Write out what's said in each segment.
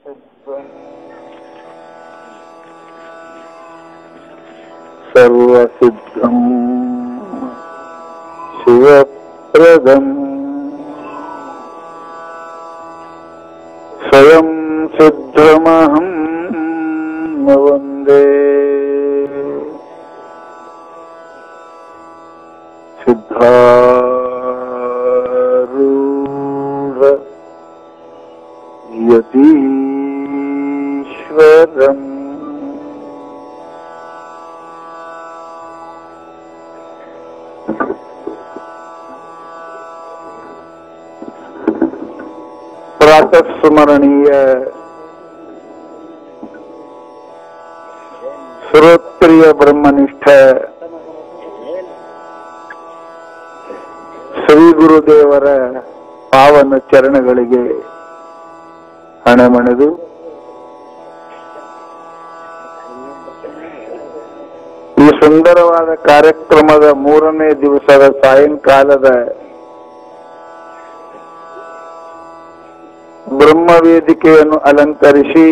सर्वसिद्धम् शिवप्रदम् स्वयं सिद्धमहं वन्दे सिद्धारूढ यतीश्वरम् प्रातः स्मरणीय श्रोत्रिय ब्रह्मनिष्ठ ಶ್ರೀ ಗುರುದೇವರ ಪಾವನ ಚರಣಗಳಿಗೆ ಹಣಮಣೆದು ಈ ಸುಂದರವಾದ ಕಾರ್ಯಕ್ರಮದ ಮೂರನೇ ದಿವಸದ ಸಾಯಂಕಾಲದ ಬ್ರಹ್ಮ ವೇದಿಕೆಯನ್ನು ಅಲಂಕರಿಸಿ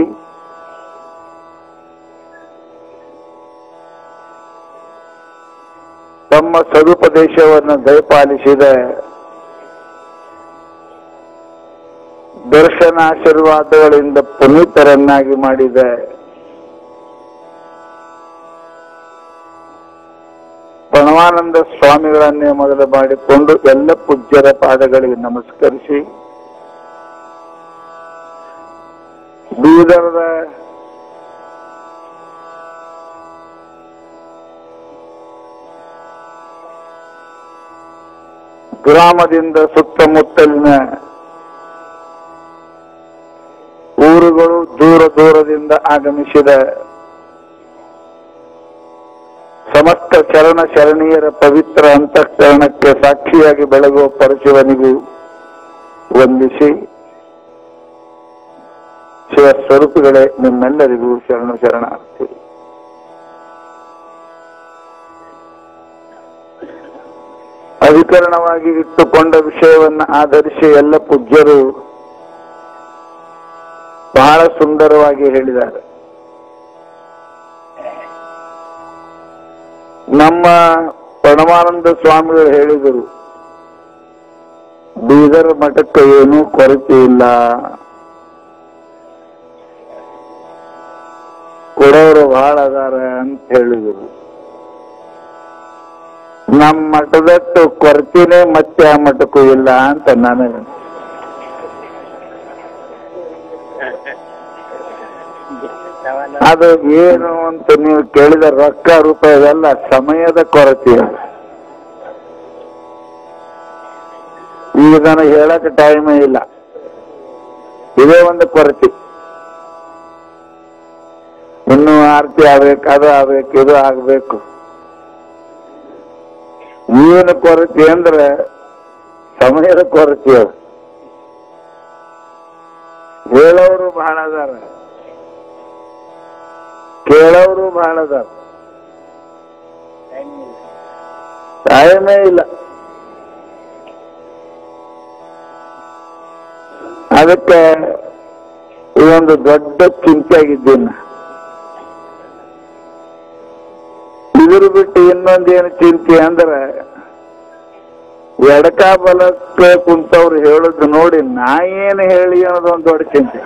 ತಮ್ಮ ಸದುಪದೇಶವನ್ನು ದಯಪಾಲಿಸಿದ ದರ್ಶನಾಶೀರ್ವಾದಗಳಿಂದ ಪುನೀತರನ್ನಾಗಿ ಮಾಡಿದ ಪರಮಾನಂದ ಸ್ವಾಮಿಗಳನ್ನೇ ಮೊದಲು ಮಾಡಿಕೊಂಡು ಎಲ್ಲ ಪೂಜ್ಯರ ಪಾದಗಳಿಗೆ ನಮಸ್ಕರಿಸಿ ಬೀದರದ ಗ್ರಾಮದಿಂದ ಸುತ್ತಮುತ್ತಲಿನ ಊರುಗಳು ದೂರ ದೂರದಿಂದ ಆಗಮಿಸಿದ ಸಮಸ್ತ ಶರಣ ಶರಣೀಯರ ಪವಿತ್ರ ಅಂತಃಕರಣಕ್ಕೆ ಸಾಕ್ಷಿಯಾಗಿ ಬೆಳಗುವ ಪರಶಿವನಿಗೂ ವಂದಿಸಿ ಶಿವ ಸ್ವರೂಪಗಳೇ ನಿಮ್ಮೆಲ್ಲರಿಗೂ ಶರಣ ಶರಣಾರ್ಥಿ ಅಧಿಕರಣವಾಗಿ ಇಟ್ಟುಕೊಂಡ ವಿಷಯವನ್ನು ಆಧರಿಸಿ ಎಲ್ಲ ಪೂಜ್ಯರು ಬಹಳ ಸುಂದರವಾಗಿ ಹೇಳಿದ್ದಾರೆ ನಮ್ಮ ಪರಮಾನಂದ ಸ್ವಾಮಿಗಳು ಹೇಳಿದರು ಬೀದರ್ ಮಠಕ್ಕೆ ಏನೂ ಕೊರತೆ ಇಲ್ಲ ಕೊಡೋರು ಬಹಳ ಅದಾರ ಅಂತ ಹೇಳಿದರು ನಮ್ಮ ಮಠದಟ್ಟು ಕೊರತಿನೇ ಮತ್ತೆ ಆ ಮಠಕ್ಕೂ ಇಲ್ಲ ಅಂತ ನನಗೆ ಅದು ಏನು ಅಂತ ನೀವು ಕೇಳಿದ ರೊಕ್ಕ ರೂಪಾಯಿದಲ್ಲ ಸಮಯದ ಕೊರತೆ ಅದು ಈಗ ನನಗೆ ಹೇಳಕ್ ಟೈಮೇ ಇಲ್ಲ ಇದೇ ಒಂದು ಕೊರತೆ ಇನ್ನು ಆರತಿ ಆಗ್ಬೇಕು ಅದು ಆಗ್ಬೇಕು ಇದು ಆಗ್ಬೇಕು ಏನು ಕೊರತೆ ಅಂದ್ರೆ ಸಮಯದ ಕೊರತೆ ಅದು ಹೇಳೋರು ಬಹಳ ಅದಾರ ಕೇಳೋರು ಬಹಳ ಅದಾರ ಟೈಮೇ ಇಲ್ಲ ಅದಕ್ಕೆ ಇದೊಂದು ದೊಡ್ಡ ಚಿಂತೆ ಆಗಿದ್ದೀನಿ ಇದ್ರ ಬಿಟ್ಟು ಇನ್ನೊಂದೇನು ಚಿಂತೆ ಅಂದ್ರೆ ಎಡಕ ಬಲಕ್ಕೆ ಕುಂತವ್ರು ಹೇಳೋದು ನೋಡಿ ನಾ ಏನು ಹೇಳಿ ಅನ್ನೋದು ಒಂದು ದೊಡ್ಡ ಚಿಂತೆ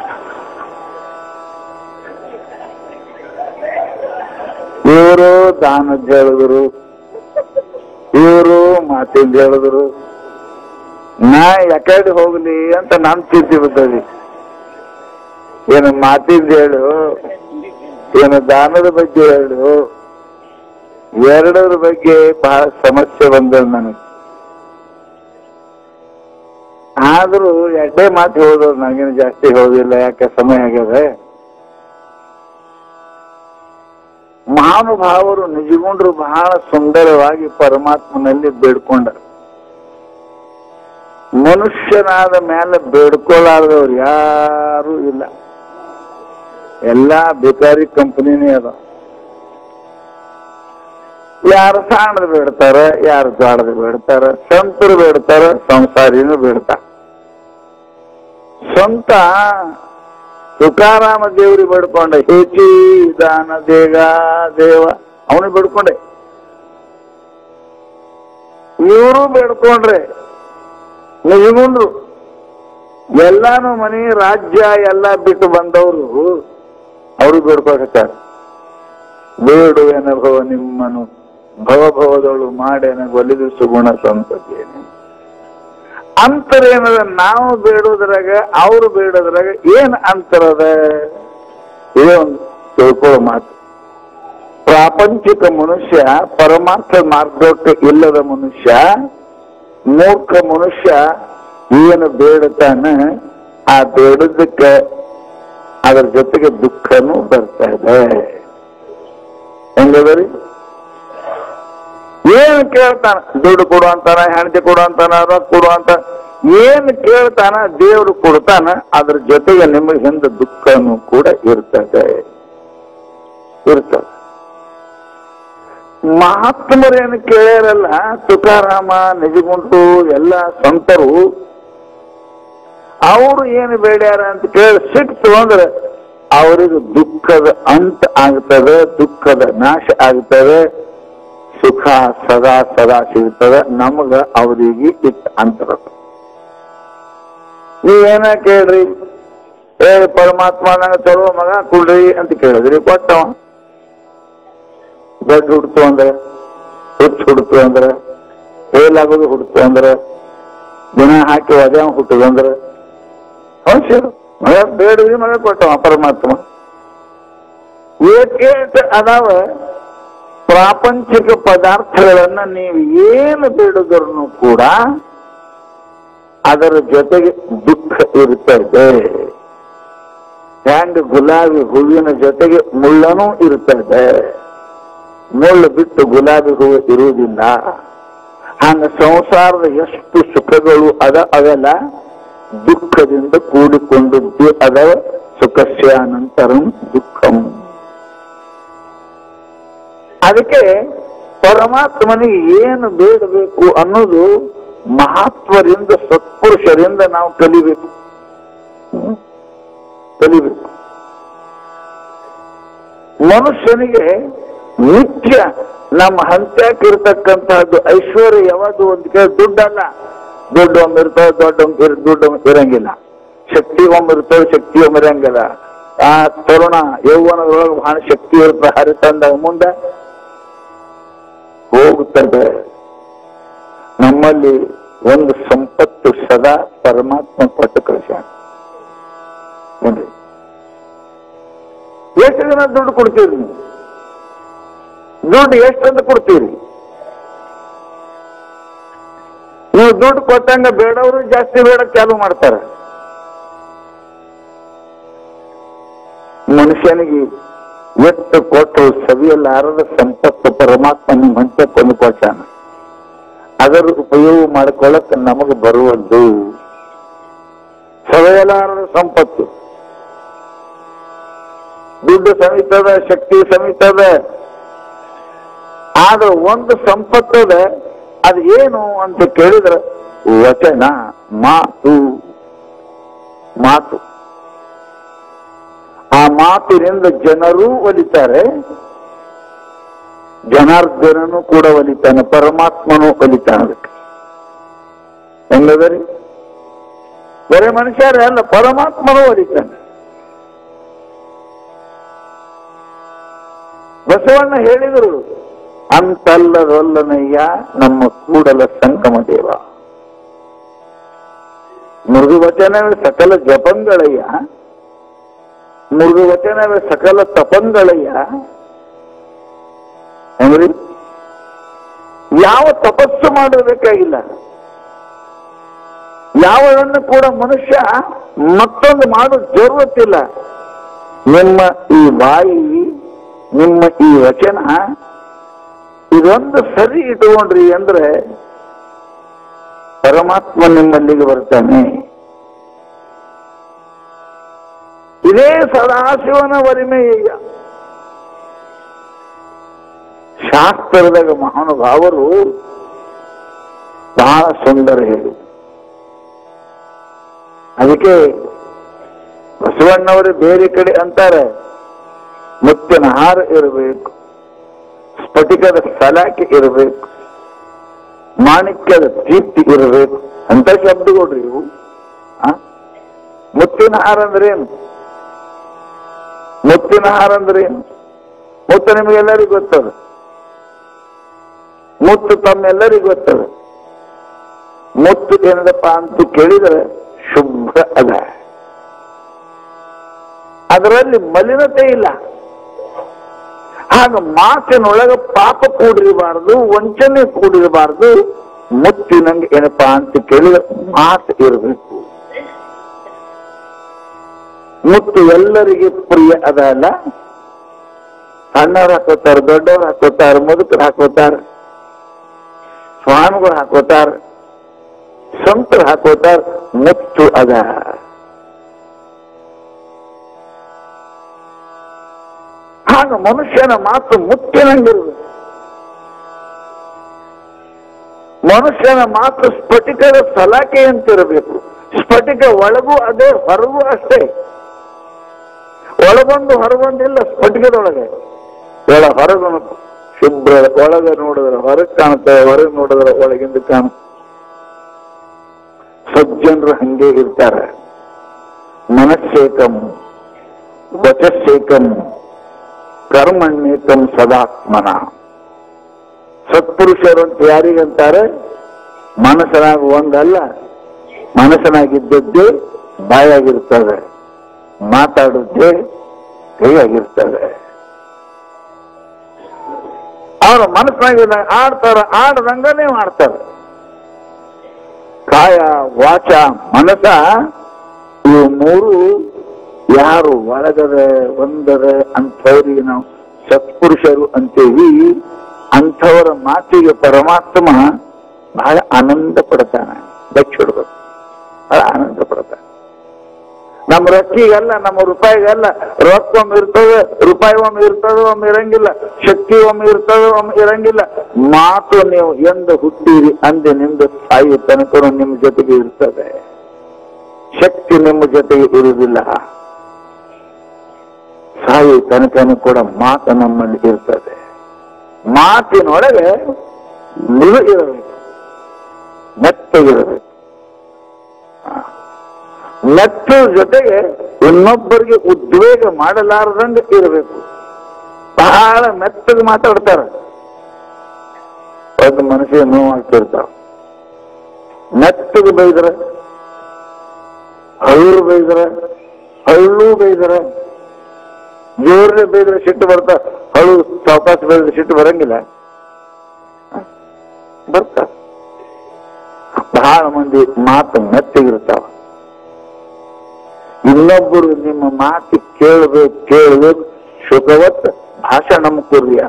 ಇವರು ದಾನದ ಹೇಳಿದ್ರು ಇವರು ಮಾತಿಂದ ಹೇಳಿದ್ರು ನಾ ಯಾಕಡೆ ಹೋಗ್ಲಿ ಅಂತ ನನ್ ಚಿಂತೆ ಬಿದ್ದದಿ ಏನು ಮಾತಿಂದ ಹೇಳು ಏನು ದಾನದ ಬಗ್ಗೆ ಹೇಳು ಎರಡರ ಬಗ್ಗೆ ಬಹಳ ಸಮಸ್ಯೆ ಬಂದ ನನಗೆ ಆದ್ರೂ ಎರಡೇ ಮಾತು ಹೋದ್ರು ನನಗೇನು ಜಾಸ್ತಿ ಹೋದಿಲ್ಲ ಯಾಕೆ ಸಮಯ ಆಗ್ಯದ ಮಹಾನುಭಾವರು ನಿಜಗೊಂಡ್ರು ಬಹಳ ಸುಂದರವಾಗಿ ಪರಮಾತ್ಮನಲ್ಲಿ ಬೇಡ್ಕೊಂಡರು ಮನುಷ್ಯನಾದ ಮೇಲೆ ಬೇಡ್ಕೊಳ್ಳಾರ್ದವ್ರು ಯಾರು ಇಲ್ಲ ಎಲ್ಲಾ ಬೇಕಾರಿ ಕಂಪನಿನೇ ಅದ ಯಾರು ಸಾಣದ ಬೇಡ್ತಾರ ಯಾರು ದ್ವಾಡದ ಬೇಡ್ತಾರ ಸಂತರು ಬೇಡ್ತಾರ ಸಂಸಾರಿನೂ ಬೇಡ್ತಾರ ಸ್ವಂತ ತುಕಾರಾಮ ದೇವ್ರಿಗೆ ಬೇಡ್ಕೊಂಡೆ ಹೇಚಿ ದಾನ ದೇಗ ದೇವ ಅವನಿಗೆ ಬೇಡ್ಕೊಂಡೆ ಇವರು ಬೇಡ್ಕೊಂಡ್ರೆ ನಿಜಗುಂಡ್ರು ಎಲ್ಲಾನು ಮನೆ ರಾಜ್ಯ ಎಲ್ಲ ಬಿಟ್ಟು ಬಂದವರು ಅವರು ಬೇಡ್ಕೊಳ್ತಾರೆ ಬೇಡುವೆನಭವ ನಿಮ್ಮನು ಭವಭವದಳು ಮಾಡೇನ ಒಲಿದು ಸುಗುಣ ಸಂತತಿಯೇನೆ ಅಂತರ ಏನದ ನಾವು ಬೇಡೋದ್ರಾಗ ಅವ್ರು ಬೇಡೋದ್ರಾಗ ಏನ್ ಅಂತರದ ಇದೇ ಒಂದು ತಿಳ್ಕೊಳ್ಳೋ ಮಾತು ಪ್ರಾಪಂಚಿಕ ಮನುಷ್ಯ ಪರಮಾರ್ಥ ಮಾರ್ಗಕ್ಕೆ ಇಲ್ಲದ ಮನುಷ್ಯ ಮೂರ್ಖ ಮನುಷ್ಯ ಏನು ಬೇಡುತ್ತಾನ ಆ ಬೇಡದಕ್ಕೆ ಅದರ ಜೊತೆಗೆ ದುಃಖನೂ ಬರ್ತಾ ಇದೆ ಹೆಂಗದರಿ ಏನು ಕೇಳ್ತಾನ ದುಡ್ಡು ಕೊಡು ಅಂತಾನ ಹೆಂಡತಿ ಕೊಡು ಅಂತಾನ ರೊಕ್ಕ ಕೊಡು ಅಂತ ಏನು ಕೇಳ್ತಾನ ದೇವರು ಕೊಡ್ತಾನ ಅದ್ರ ಜೊತೆಗೆ ನಿಮಗೆ ಹಿಂದೆ ದುಃಖನೂ ಕೂಡ ಇರ್ತದೆ ಇರ್ತದೆ ಮಹಾತ್ಮರೇನು ಕೇಳ್ಯಾರಲ್ಲ ತುಕಾರಾಮ ನಿಜಗುಂಟು ಎಲ್ಲ ಸಂತರು ಅವರು ಏನು ಬೇಡ್ಯಾರ ಅಂತ ಕೇಳಿ ಸಿಕ್ತು ಅಂದ್ರೆ ಅವರಿಗೆ ದುಃಖದ ಅಂತ ಆಗ್ತದೆ ದುಃಖದ ನಾಶ ಆಗ್ತದೆ ಸುಖ ಸದಾ ಸದಾ ಸಿಗ್ತದೆ ನಮಗ ಅವರಿಗೆ ಇಷ್ಟ ಅಂತರ ನೀವೇನ ಕೇಳ್ರಿ ಏ ಪರಮಾತ್ಮ ನಂಗೆ ಚಲೋ ಮಗ ಕುಡ್ರಿ ಅಂತ ಕೇಳಿದ್ರಿ ಕೊಟ್ಟವ ದೊಡ್ಡ ಹುಡ್ತು ಅಂದ್ರೆ ಹುಚ್ಚು ಹುಡ್ತು ಅಂದ್ರೆ ಹೇಲಾಗೋದು ಹುಡ್ತು ಅಂದ್ರೆ ದಿನ ಹಾಕಿ ಒದ್ಯಾವ ಹುಟ್ಟದು ಅಂದ್ರೆ ಅವಶ್ಯ ಮಗ ಬೇಡ್ರಿ ಮಗ ಕೊಟ್ಟವ ಪರಮಾತ್ಮ ಏಕೇಟ ಅದಾವ ಪ್ರಾಪಂಚಿಕ ಪದಾರ್ಥಗಳನ್ನ ನೀವು ಏನು ಬೇಡುದ್ರು ಕೂಡ ಅದರ ಜೊತೆಗೆ ದುಃಖ ಇರ್ತದೆ ಹ್ಯಾಂಗ ಗುಲಾಬಿ ಹೂವಿನ ಜೊತೆಗೆ ಮುಳ್ಳನೂ ಇರ್ತದೆ ಮುಳ್ಳು ಬಿಟ್ಟು ಗುಲಾಬಿ ಹೂವು ಇರುವುದಿಲ್ಲ ಹಂಗ ಸಂಸಾರದ ಎಷ್ಟು ಸುಖಗಳು ಅದ ಅವೆಲ್ಲ ದುಃಖದಿಂದ ಕೂಡಿಕೊಂಡದ್ದು ಅದವ ಸುಖಸ್ಯ ಅನಂತರಂ ದುಃಖಂ ಅದಕ್ಕೆ ಪರಮಾತ್ಮನಿಗೆ ಏನು ಬೇಡಬೇಕು ಅನ್ನೋದು ಮಹಾತ್ಮರಿಂದ ಸತ್ಪುರುಷರಿಂದ ನಾವು ಕಲಿಬೇಕು ಹ್ಮ್? ಕಲಿಬೇಕು ಮನುಷ್ಯನಿಗೆ ನಿತ್ಯ ನಮ್ಮ ಹಂತ್ಯಾಕಿರ್ತಕ್ಕಂತಹದ್ದು ಐಶ್ವರ್ಯ ಯಾವುದು ಒಂದು ಕೇಳಿ ದುಡ್ಡಲ್ಲ ದುಡ್ಡು ಒಮ್ಮೆ ಇರ್ತವೆ ದೊಡ್ಡ ಒಮ್ಮೆ ಇರ್- ದುಡ್ಡು ಒಮ್ಮೆ ಇರಂಗಿಲ್ಲ ಶಕ್ತಿ ಒಮ್ಮೆ ಇರ್ತವೆ ಶಕ್ತಿ ಒಮ್ಮೆ ಇರಂಗಿಲ್ಲ ಆ ತರುಣ ಯೌವನದೊಳಗೆ ಬಹಳ ಶಕ್ತಿ ಇರ್ತದೆ ಹರಿತಂದಾಗ ಮುಂದೆ ಹೋಗುತ್ತದೆ ನಮ್ಮಲ್ಲಿ ಒಂದು ಸಂಪತ್ತು ಸದಾ ಪರಮಾತ್ಮ ಕೊಟ್ಟು ಕಳಿಸ್ಯಾನ ಏನ್ರಿ ಎಷ್ಟು ಜನ ದುಡ್ಡು ಕೊಡ್ತೀರಿ ನೀವು ದುಡ್ಡು ಎಷ್ಟಂತ ಕೊಡ್ತೀರಿ ನೀವು ದುಡ್ಡು ಕೊಟ್ಟಂಗ ಬೇಡವರು ಜಾಸ್ತಿ ಬೇಡ ಚಾಲು ಮಾಡ್ತಾರೆ ಮನುಷ್ಯನಿಗೆ ಎಷ್ಟು ಕೊಟ್ಟು ಸವಿಯಲಾರದ ಸಂಪತ್ತು ಪರಮಾತ್ಮ ನಿಮ್ಮ ಹಂಚಕ್ಕೊಂದು ಕೊಟ್ಟಾನ ಅದರ ಉಪಯೋಗ ಮಾಡ್ಕೊಳ್ಳಕ್ ನಮಗೆ ಬರುವದ್ದು ಸವಿಯಲಾರದ ಸಂಪತ್ತು ದುಡ್ಡು ಸಮಿತದ ಶಕ್ತಿ ಸಮಿತದ ಆದ್ರೆ ಒಂದು ಸಂಪತ್ತದ ಅದು ಏನು ಅಂತ ಕೇಳಿದ್ರೆ ವಚನ ಮಾತು ಮಾತು ಆ ಮಾತಿನಿಂದ ಜನರೂ ಒಲಿತಾರೆ ಜನಾರ್ದನನು ಕೂಡ ಒಲಿತಾನೆ ಪರಮಾತ್ಮನು ಒಲಿತಾನೆ ಅದಕ್ಕೆ ಹೆಂಗದರಿ ಬರೇ ಮನುಷ್ಯರೇ ಅಲ್ಲ ಪರಮಾತ್ಮನೂ ಒಲಿತಾನೆ ಬಸವಣ್ಣ ಹೇಳಿದರು ಅಂತಲ್ಲದೊಲ್ಲನಯ್ಯ ನಮ್ಮ ಕೂಡಲ ಸಂಗಮ ದೇವ ಮೃದು ವಚನವೇ ಸಕಲ ಜಪಂಗಳಯ್ಯ ಮೃದು ವಚನವೇ ಸಕಲ ತಪಂಗಳಯ್ಯ ಹೆಂಗ್ರಿ ಯಾವ ತಪಸ್ಸು ಮಾಡಬೇಕಾಗಿಲ್ಲ ಯಾವಳನ್ನು ಕೂಡ ಮನುಷ್ಯ ಮತ್ತೊಂದು ಮಾಡೋ ಜರುರತ್ತಿಲ್ಲ ನಿಮ್ಮ ಈ ಬಾಯಿ ನಿಮ್ಮ ಈ ವಚನ ಇದೊಂದು ಸರಿ ಇಟ್ಕೊಂಡ್ರಿ ಅಂದ್ರೆ ಪರಮಾತ್ಮ ನಿಮ್ಮಲ್ಲಿಗೆ ಬರ್ತಾನೆ ಇದೇ ಸದಾಶಿವನ ವರಿಮೆ ಈಗ ಶಾಸ್ತ್ರದಾಗ ಮಹಾನುಭಾವರು ಬಹಳ ಸುಂದರ ಹೇಳಿ ಅದಕ್ಕೆ ಬಸವಣ್ಣವರು ಬೇರೆ ಕಡೆ ಅಂತಾರೆ ಮುತ್ತಿನ ಹಾರ ಇರಬೇಕು ಸ್ಫಟಿಕದ ಸಲಾಕೆ ಇರಬೇಕು ಮಾಣಿಕ್ಯದ ದೀಪ್ತಿ ಇರಬೇಕು ಅಂತ ಶಬ್ದಗಳು ಇವು ಆ? ಮುತ್ತಿನ ಹಾರ ಅಂದ್ರೆ ಏನು ಮುತ್ತಿನ ಹಾರ ಅಂದ್ರೆ ಏನು ಮುತ್ತು ನಿಮಗೆಲ್ಲರಿಗೂ ಗೊತ್ತದ ಮುತ್ತು ತಮ್ಮೆಲ್ಲರಿಗೂ ಗೊತ್ತದ ಮುತ್ತು ಏನದಪ್ಪ ಅಂತ ಕೇಳಿದರೆ ಶುಭ್ರ ಅದ ಅದರಲ್ಲಿ ಮಲಿನತೆ ಇಲ್ಲ ಆಗ ಮಾತಿನೊಳಗ ಪಾಪ ಕೂಡಿರಬಾರದು ವಂಚನೆ ಕೂಡಿರಬಾರದು ಮುತ್ತಿನಂಗೆ ಏನಪ್ಪಾ ಅಂತ ಕೇಳಿದ್ರೆ ಮಾತು ಇರಬೇಕು ಮುತ್ತು ಎಲ್ಲರಿಗೆ ಪ್ರಿಯ ಅದ ಅಲ್ಲ ಸಣ್ಣವ್ರು ಹಾಕೋತಾರ ದೊಡ್ಡವ್ರು ಹಾಕೋತಾರ ಮುದುಕರು ಹಾಕೋತಾರ ಸ್ವಾಮಿಗಳು ಹಾಕೋತಾರ ಸಂತರು ಹಾಕೋತಾರ ಮುತ್ತು ಅದ ಆಗ ಮನುಷ್ಯನ ಮಾತು ಮುತ್ತಿನಂಗಿರುವುದು ಮನುಷ್ಯನ ಮಾತು ಸ್ಫಟಿಕದ ಸಲಾಕೆ ಅಂತಿರಬೇಕು ಸ್ಫಟಿಕ ಒಳಗೂ ಅದೇ ಹೊರಗೂ ಅಷ್ಟೇ ಒಳಗೊಂದು ಹೊರಗೊಂದಿಲ್ಲ ಸ್ಫಟಿಕದೊಳಗೆ ಒಳ ಹೊರಗು ಶುಭ್ರ ಒಳಗೆ ನೋಡಿದ್ರೆ ಹೊರಗೆ ಕಾಣುತ್ತೆ ಹೊರಗೆ ನೋಡಿದ್ರೆ ಒಳಗಿಂದ ಕಾಣುತ್ತೆ ಸಜ್ಜನರು ಹಂಗೆ ಇರ್ತಾರೆ ಮನಸ್ಸೇಕಂ ವಚಸ್ಸೇಕಂ ಕರ್ಮಣ್ಯೇಕಂ ಸದಾತ್ಮನ ಸತ್ಪುರುಷರು ಅಂತ ಯಾರಿಗಂತಾರೆ ಮನಸ್ಸನಾಗ ಒಂದಲ್ಲ ಮನಸ್ಸನಾಗಿದ್ದದ್ದೇ ಬಾಯಾಗಿರ್ತದೆ ಮಾತಾಡುತ್ತೆ ಕೈಯಾಗಿರ್ತದೆ ಅವರ ಮನಸ್ಸಿನಾಗ ಆಡ್ತಾರ ಆಡದಂಗನೇ ಮಾಡ್ತಾರೆ ಕಾಯ ವಾಚ ಮನಸ ಇವು ಮೂರು ಯಾರು ಒಳಗದ ಒಂದದ ಅಂಥವ್ರಿಗೆ ನಾವು ಸತ್ಪುರುಷರು ಅಂತೇವಿ ಅಂಥವರ ಮಾತಿಗೆ ಪರಮಾತ್ಮ ಬಹಳ ಆನಂದ ಪಡ್ತಾನೆ ಬೆಚ್ಚಿಡ್ಬೇಕು ಬಹಳ ಆನಂದ ಪಡ್ತಾನೆ ನಮ್ಮ ರೊಕ್ಕಿಗಲ್ಲ ನಮ್ಮ ರೂಪಾಯಿಗಲ್ಲ ರೊಕ್ಕ ಒಮ್ಮೆ ಇರ್ತದೆ ರೂಪಾಯಿ ಒಮ್ಮೆ ಇರ್ತದೆ ಒಮ್ಮೆ ಇರಂಗಿಲ್ಲ ಶಕ್ತಿ ಒಮ್ಮೆ ಇರ್ತದೆ ಒಮ್ಮೆ ಇರಂಗಿಲ್ಲ ಮಾತು ನೀವು ಎಂದು ಹುಟ್ಟಿರಿ ಅಂದಿನಿಂದ ಸಾಯಿ ತನಕ ನಿಮ್ಮ ಜೊತೆಗೆ ಇರ್ತದೆ ಶಕ್ತಿ ನಿಮ್ಮ ಜೊತೆಗೆ ಇರುವುದಿಲ್ಲ ಸಾಯಿ ತನಕನೂ ಕೂಡ ಮಾತು ನಮ್ಮಲ್ಲಿ ಇರ್ತದೆ ಮಾತಿನೊಳಗೆ ಮೃದು ಇರಬೇಕು ಮೆತ್ತಗಿರಬೇಕು ಮೆತ್ತ ಜೊತೆಗೆ ಇನ್ನೊಬ್ಬರಿಗೆ ಉದ್ವೇಗ ಮಾಡಲಾರದಂಗೆ ಇರಬೇಕು ಬಹಳ ಮೆತ್ತಗೆ ಮಾತಾಡ್ತಾರೆ ಒಂದು ಮನಸ್ಸಿಗೆ ನೋವಾಗ್ತಿರ್ತಾವ ಮೆತ್ತಗೆ ಬೈದ್ರೆ ಹಳ್ಳು ಬೈದ್ರೆ ಹಳ್ಳು ಬೈದ್ರೆ ಜೋರನೆ ಬೈದ್ರೆ ಸಿಟ್ಟು ಬರ್ತಾ ಹಳು ಸಾವಕಾಶ ಬೈದ್ರೆ ಸಿಟ್ಟು ಬರಂಗಿಲ್ಲ ಬರ್ತಾ ಬಹಳ ಮಂದಿ ಮಾತು ಮೆತ್ತಗಿರ್ತಾವ ಇನ್ನೊಬ್ಬರು ನಿಮ್ಮ ಮಾತು ಕೇಳಬೇಕು ಕೇಳಬೇಕು ಸುಖವತ್ ಭಾಷಣ ಕುರ್ಯ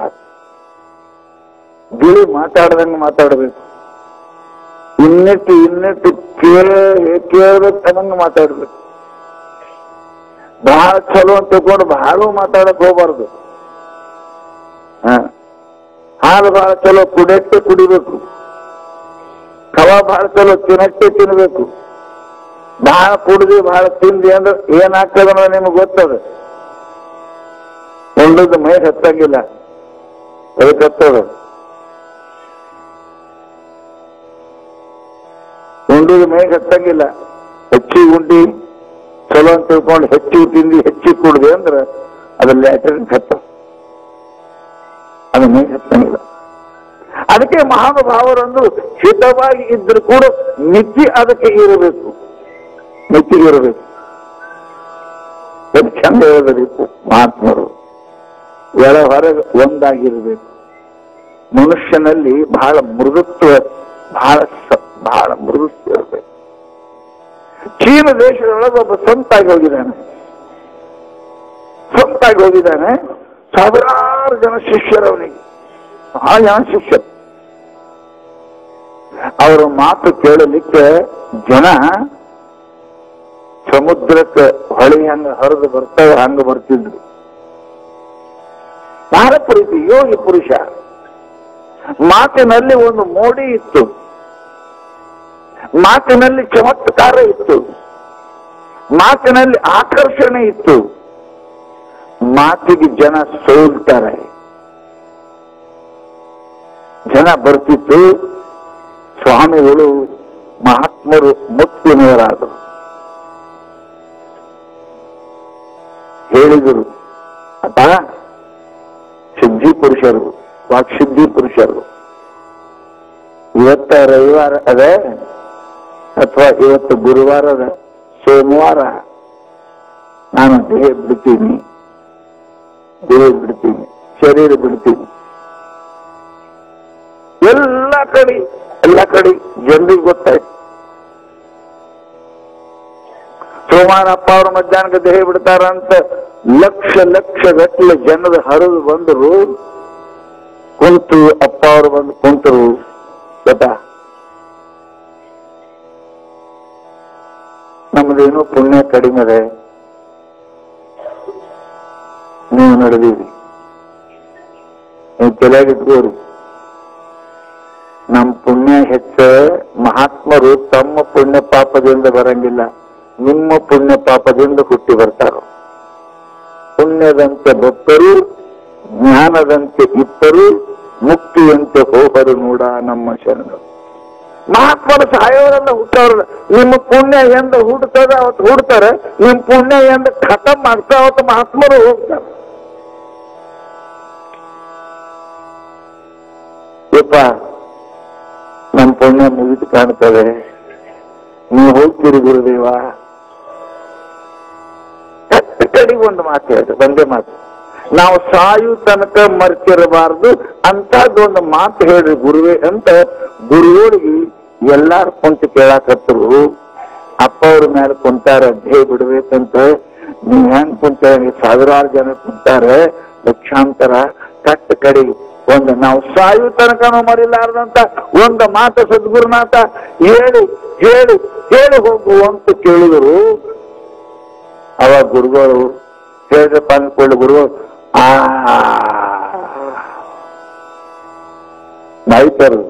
ಬಿಳಿ ಮಾತಾಡ್ದಂಗೆ ಮಾತಾಡ್ಬೇಕು ಇನ್ನಿಟ್ಟು ಇನ್ನಿಟ್ಟು ಕೇಳ ಕೇಳ್ಬೇಕು ಅನ್ನಂಗೆ ಮಾತಾಡ್ಬೇಕು ಬಹಳ ಚಲೋ ಅಂತ ತಿಳ್ಕೊಂಡು ಬಹಳ ಮಾತಾಡಕ್ ಹೋಗ್ಬಾರ್ದು ಹ ಹಾಲು ಬಹಳ ಚಲೋ ಕುಡಿಯಕ್ಕೆ ಕುಡಿಬೇಕು ಕವ ಬಹಳ ಚಲೋ ತಿನ್ನಕ್ಕೆ ತಿನ್ಬೇಕು ಬಹಳ ಕುಡ್ದಿ ಬಹಳ ತಿಂದಿ ಅಂದ್ರೆ ಏನಾಗ್ತದ ಅನ್ನೋದು ನಿಮ್ಗೆ ಗೊತ್ತದ ಉಂಡದ್ದು ಮೈ ಹತ್ತಂಗಿಲ್ಲ ಅದಕ್ಕೆ ಹತ್ತದ ಉಂಡದ ಮೈ ಹತ್ತಂಗಿಲ್ಲ ಹೆಚ್ಚಿಗೆ ಉಂಡಿ ಚಲೋ ಅಂತ ತಿಳ್ಕೊಂಡು ಹೆಚ್ಚಿಗೆ ತಿಂದಿ ಹೆಚ್ಚಿಗೆ ಕುಡ್ದಿ ಅಂದ್ರೆ ಅದು ಲ್ಯಾಟ್ರಿನ್ ಹತ್ತ ಅದು ಮೈ ಹತ್ತಂಗಿಲ್ಲ ಅದಕ್ಕೆ ಮಹಾನುಭಾವರಂದು ಹಿತವಾಗಿ ಇದ್ರೂ ಕೂಡ ಮಿತಿ ಅದಕ್ಕೆ ಇರಬೇಕು ಮಿತಿ ಇರಬೇಕು ಎಷ್ಟು ಚಂದ ಹೇಳಬೇಕು ಮಹಾತ್ಮರು ಎಳ ಹೊರಗೆ ಒಂದಾಗಿರಬೇಕು ಮನುಷ್ಯನಲ್ಲಿ ಬಹಳ ಮೃದುತ್ವ ಬಹಳ ಸ- ಬಹಳ ಮೃದುತ್ವ ಇರಬೇಕು ಚೀನ ದೇಶದೊಳಗೆ ಒಬ್ಬ ಸಂತಾಗಿ ಹೋಗಿದ್ದಾನೆ ಸಂತಾಗಿ ಹೋಗಿದ್ದಾನೆ ಸಾವಿರಾರು ಜನ ಶಿಷ್ಯರವನಿಗೆ ಬಹಳ ಜನ ಶಿಷ್ಯರು ಅವರ ಮಾತು ಕೇಳಲಿಕ್ಕೆ ಜನ ಸಮುದ್ರಕ್ಕೆ ಹೊಳಿ ಹಂಗ ಹರಿದು ಬರ್ತವೆ ಹಂಗ ಬರ್ತಿದ್ರು ಬಹಳ ಪ್ರೀತಿ ಯೋಗಿ ಪುರುಷ ಮಾತಿನಲ್ಲಿ ಒಂದು ಮೋಡಿ ಇತ್ತು ಮಾತಿನಲ್ಲಿ ಚಮತ್ಕಾರ ಇತ್ತು ಮಾತಿನಲ್ಲಿ ಆಕರ್ಷಣೆ ಇತ್ತು ಮಾತಿಗೆ ಜನ ಸೋಲ್ತಾರೆ ಜನ ಬರ್ತಿತ್ತು ಸ್ವಾಮಿಗಳು ಮಹಾತ್ಮರು ಮುತ್ತಿನವರಾದರು ಹೇಳಿದರು ಅಪ್ಪ ಸಿದ್ಧಿ ಪುರುಷರು ವಾಕ್ಸಿದ್ಧಿ ಪುರುಷರು ಇವತ್ತ ರವಿವಾರ ಅದ ಅಥವಾ ಇವತ್ತು ಗುರುವಾರ ಅದ ಸೋಮವಾರ ನಾನು ದೇಹ ಬಿಡ್ತೀನಿ ದೇಹ ಬಿಡ್ತೀನಿ ಶರೀರ ಬಿಡ್ತೀನಿ ಎಲ್ಲ ಕಡೆ ಎಲ್ಲ ಕಡೆ ಜನರಿಗೆ ಗೊತ್ತಾಯ್ತು ಸೋಮವಾರ ಅಪ್ಪ ಅವ್ರ ಮಧ್ಯಾಹ್ನಕ್ಕೆ ದೇಹ ಬಿಡ್ತಾರ ಅಂತ ಲಕ್ಷ ಲಕ್ಷ ಗಟ್ಟಲೆ ಜನರು ಹರಿದು ಬಂದರು ಕುಂತು ಅಪ್ಪ ಅವರು ಬಂದು ಕುಂತರು ಗೊತ್ತಾ ನಮ್ದೇನೋ ಪುಣ್ಯ ಕಡಿಮೆ ಇದೆ ನೀವು ನಡೆದೀವಿ ನೀವು ತಲೆಯಾಗಿಟ್ಕೋರಿ ನಮ್ಮ ಪುಣ್ಯ ಹೆಚ್ಚ ಮಹಾತ್ಮರು ತಮ್ಮ ಪುಣ್ಯ ಪಾಪದಿಂದ ಬರಂಗಿಲ್ಲ ನಿಮ್ಮ ಪುಣ್ಯ ಪಾಪದಿಂದ ಹುಟ್ಟಿ ಬರ್ತಾರ ಪುಣ್ಯದಂತೆ ಭಕ್ತರು ಜ್ಞಾನದಂತೆ ಇಬ್ಬರು ಮುಕ್ತಿಯಂತೆ ಹೋಗರು ನೋಡ ನಮ್ಮ ಶರಣರು ಮಹಾತ್ಮರು ಸಾಯೋರೆಲ್ಲ ಹುಟ್ಟವ್ರಲ್ಲ ನಿಮ್ಮ ಪುಣ್ಯ ಎಂದ ಹುಡ್ತದ ಅವತ್ತು ಹುಡ್ತಾರೆ ನಿಮ್ಮ ಪುಣ್ಯ ಎಂದ ಖತಮ್ ಮಾಡ್ತಾ ಅವತ್ತು ಮಹಾತ್ಮರು ಹೋಗ್ತಾರೆ ಯಪ್ಪ ನಮ್ಮ ಪುಣ್ಯ ಮುಗಿದು ಕಾಣ್ತದೆ ನೀವು ಹೋಗ್ತೀರಿ ಗುರುದೇವ ಕಟ್ಟ ಕಡೆಗೆ ಒಂದು ಮಾತು ಹೇಳಿದೆ ಒಂದೇ ಮಾತು ನಾವು ಸಾಯು ತನಕ ಮರ್ತಿರಬಾರ್ದು ಅಂತದ್ದೊಂದು ಮಾತು ಹೇಳ್ರಿ ಗುರುವೇ ಅಂತ ಗುರುಗಳಿಗೆ ಎಲ್ಲಾರು ಕುಂತು ಕೇಳಾಕತ್ತರು ಅಪ್ಪ ಅವ್ರ ಮೇಲೆ ಕುಂತಾರ ದೇಹ ಬಿಡ್ಬೇಕಂತ ನೀವ್ ಹೆಂಗ್ ಕುಂತ ಸಾವಿರಾರು ಜನ ಕುಂತಾರೆ ಲಕ್ಷಾಂತರ ಕಟ್ಟ ಕಡೆಗೆ ಒಂದು ನಾವು ಸಾಯು ತನಕನೂ ಮರಿಲಾರ್ದಂತ ಒಂದು ಮಾತು ಸದ್ಗುರುನಾಥ ಹೇಳಿ ಹೇಳಿ ಹೇಳಿ ಹೋಗು ಅಂತ ಕೇಳಿದರು ಅವಾಗ ಗುರುಗಳು ಹೇಳಿದ್ರಪ್ಪ ಅಂದ್ಕೊಳ್ಳಿ ಗುರುಗಳು ಆ ನಾಯ್ತಾರದು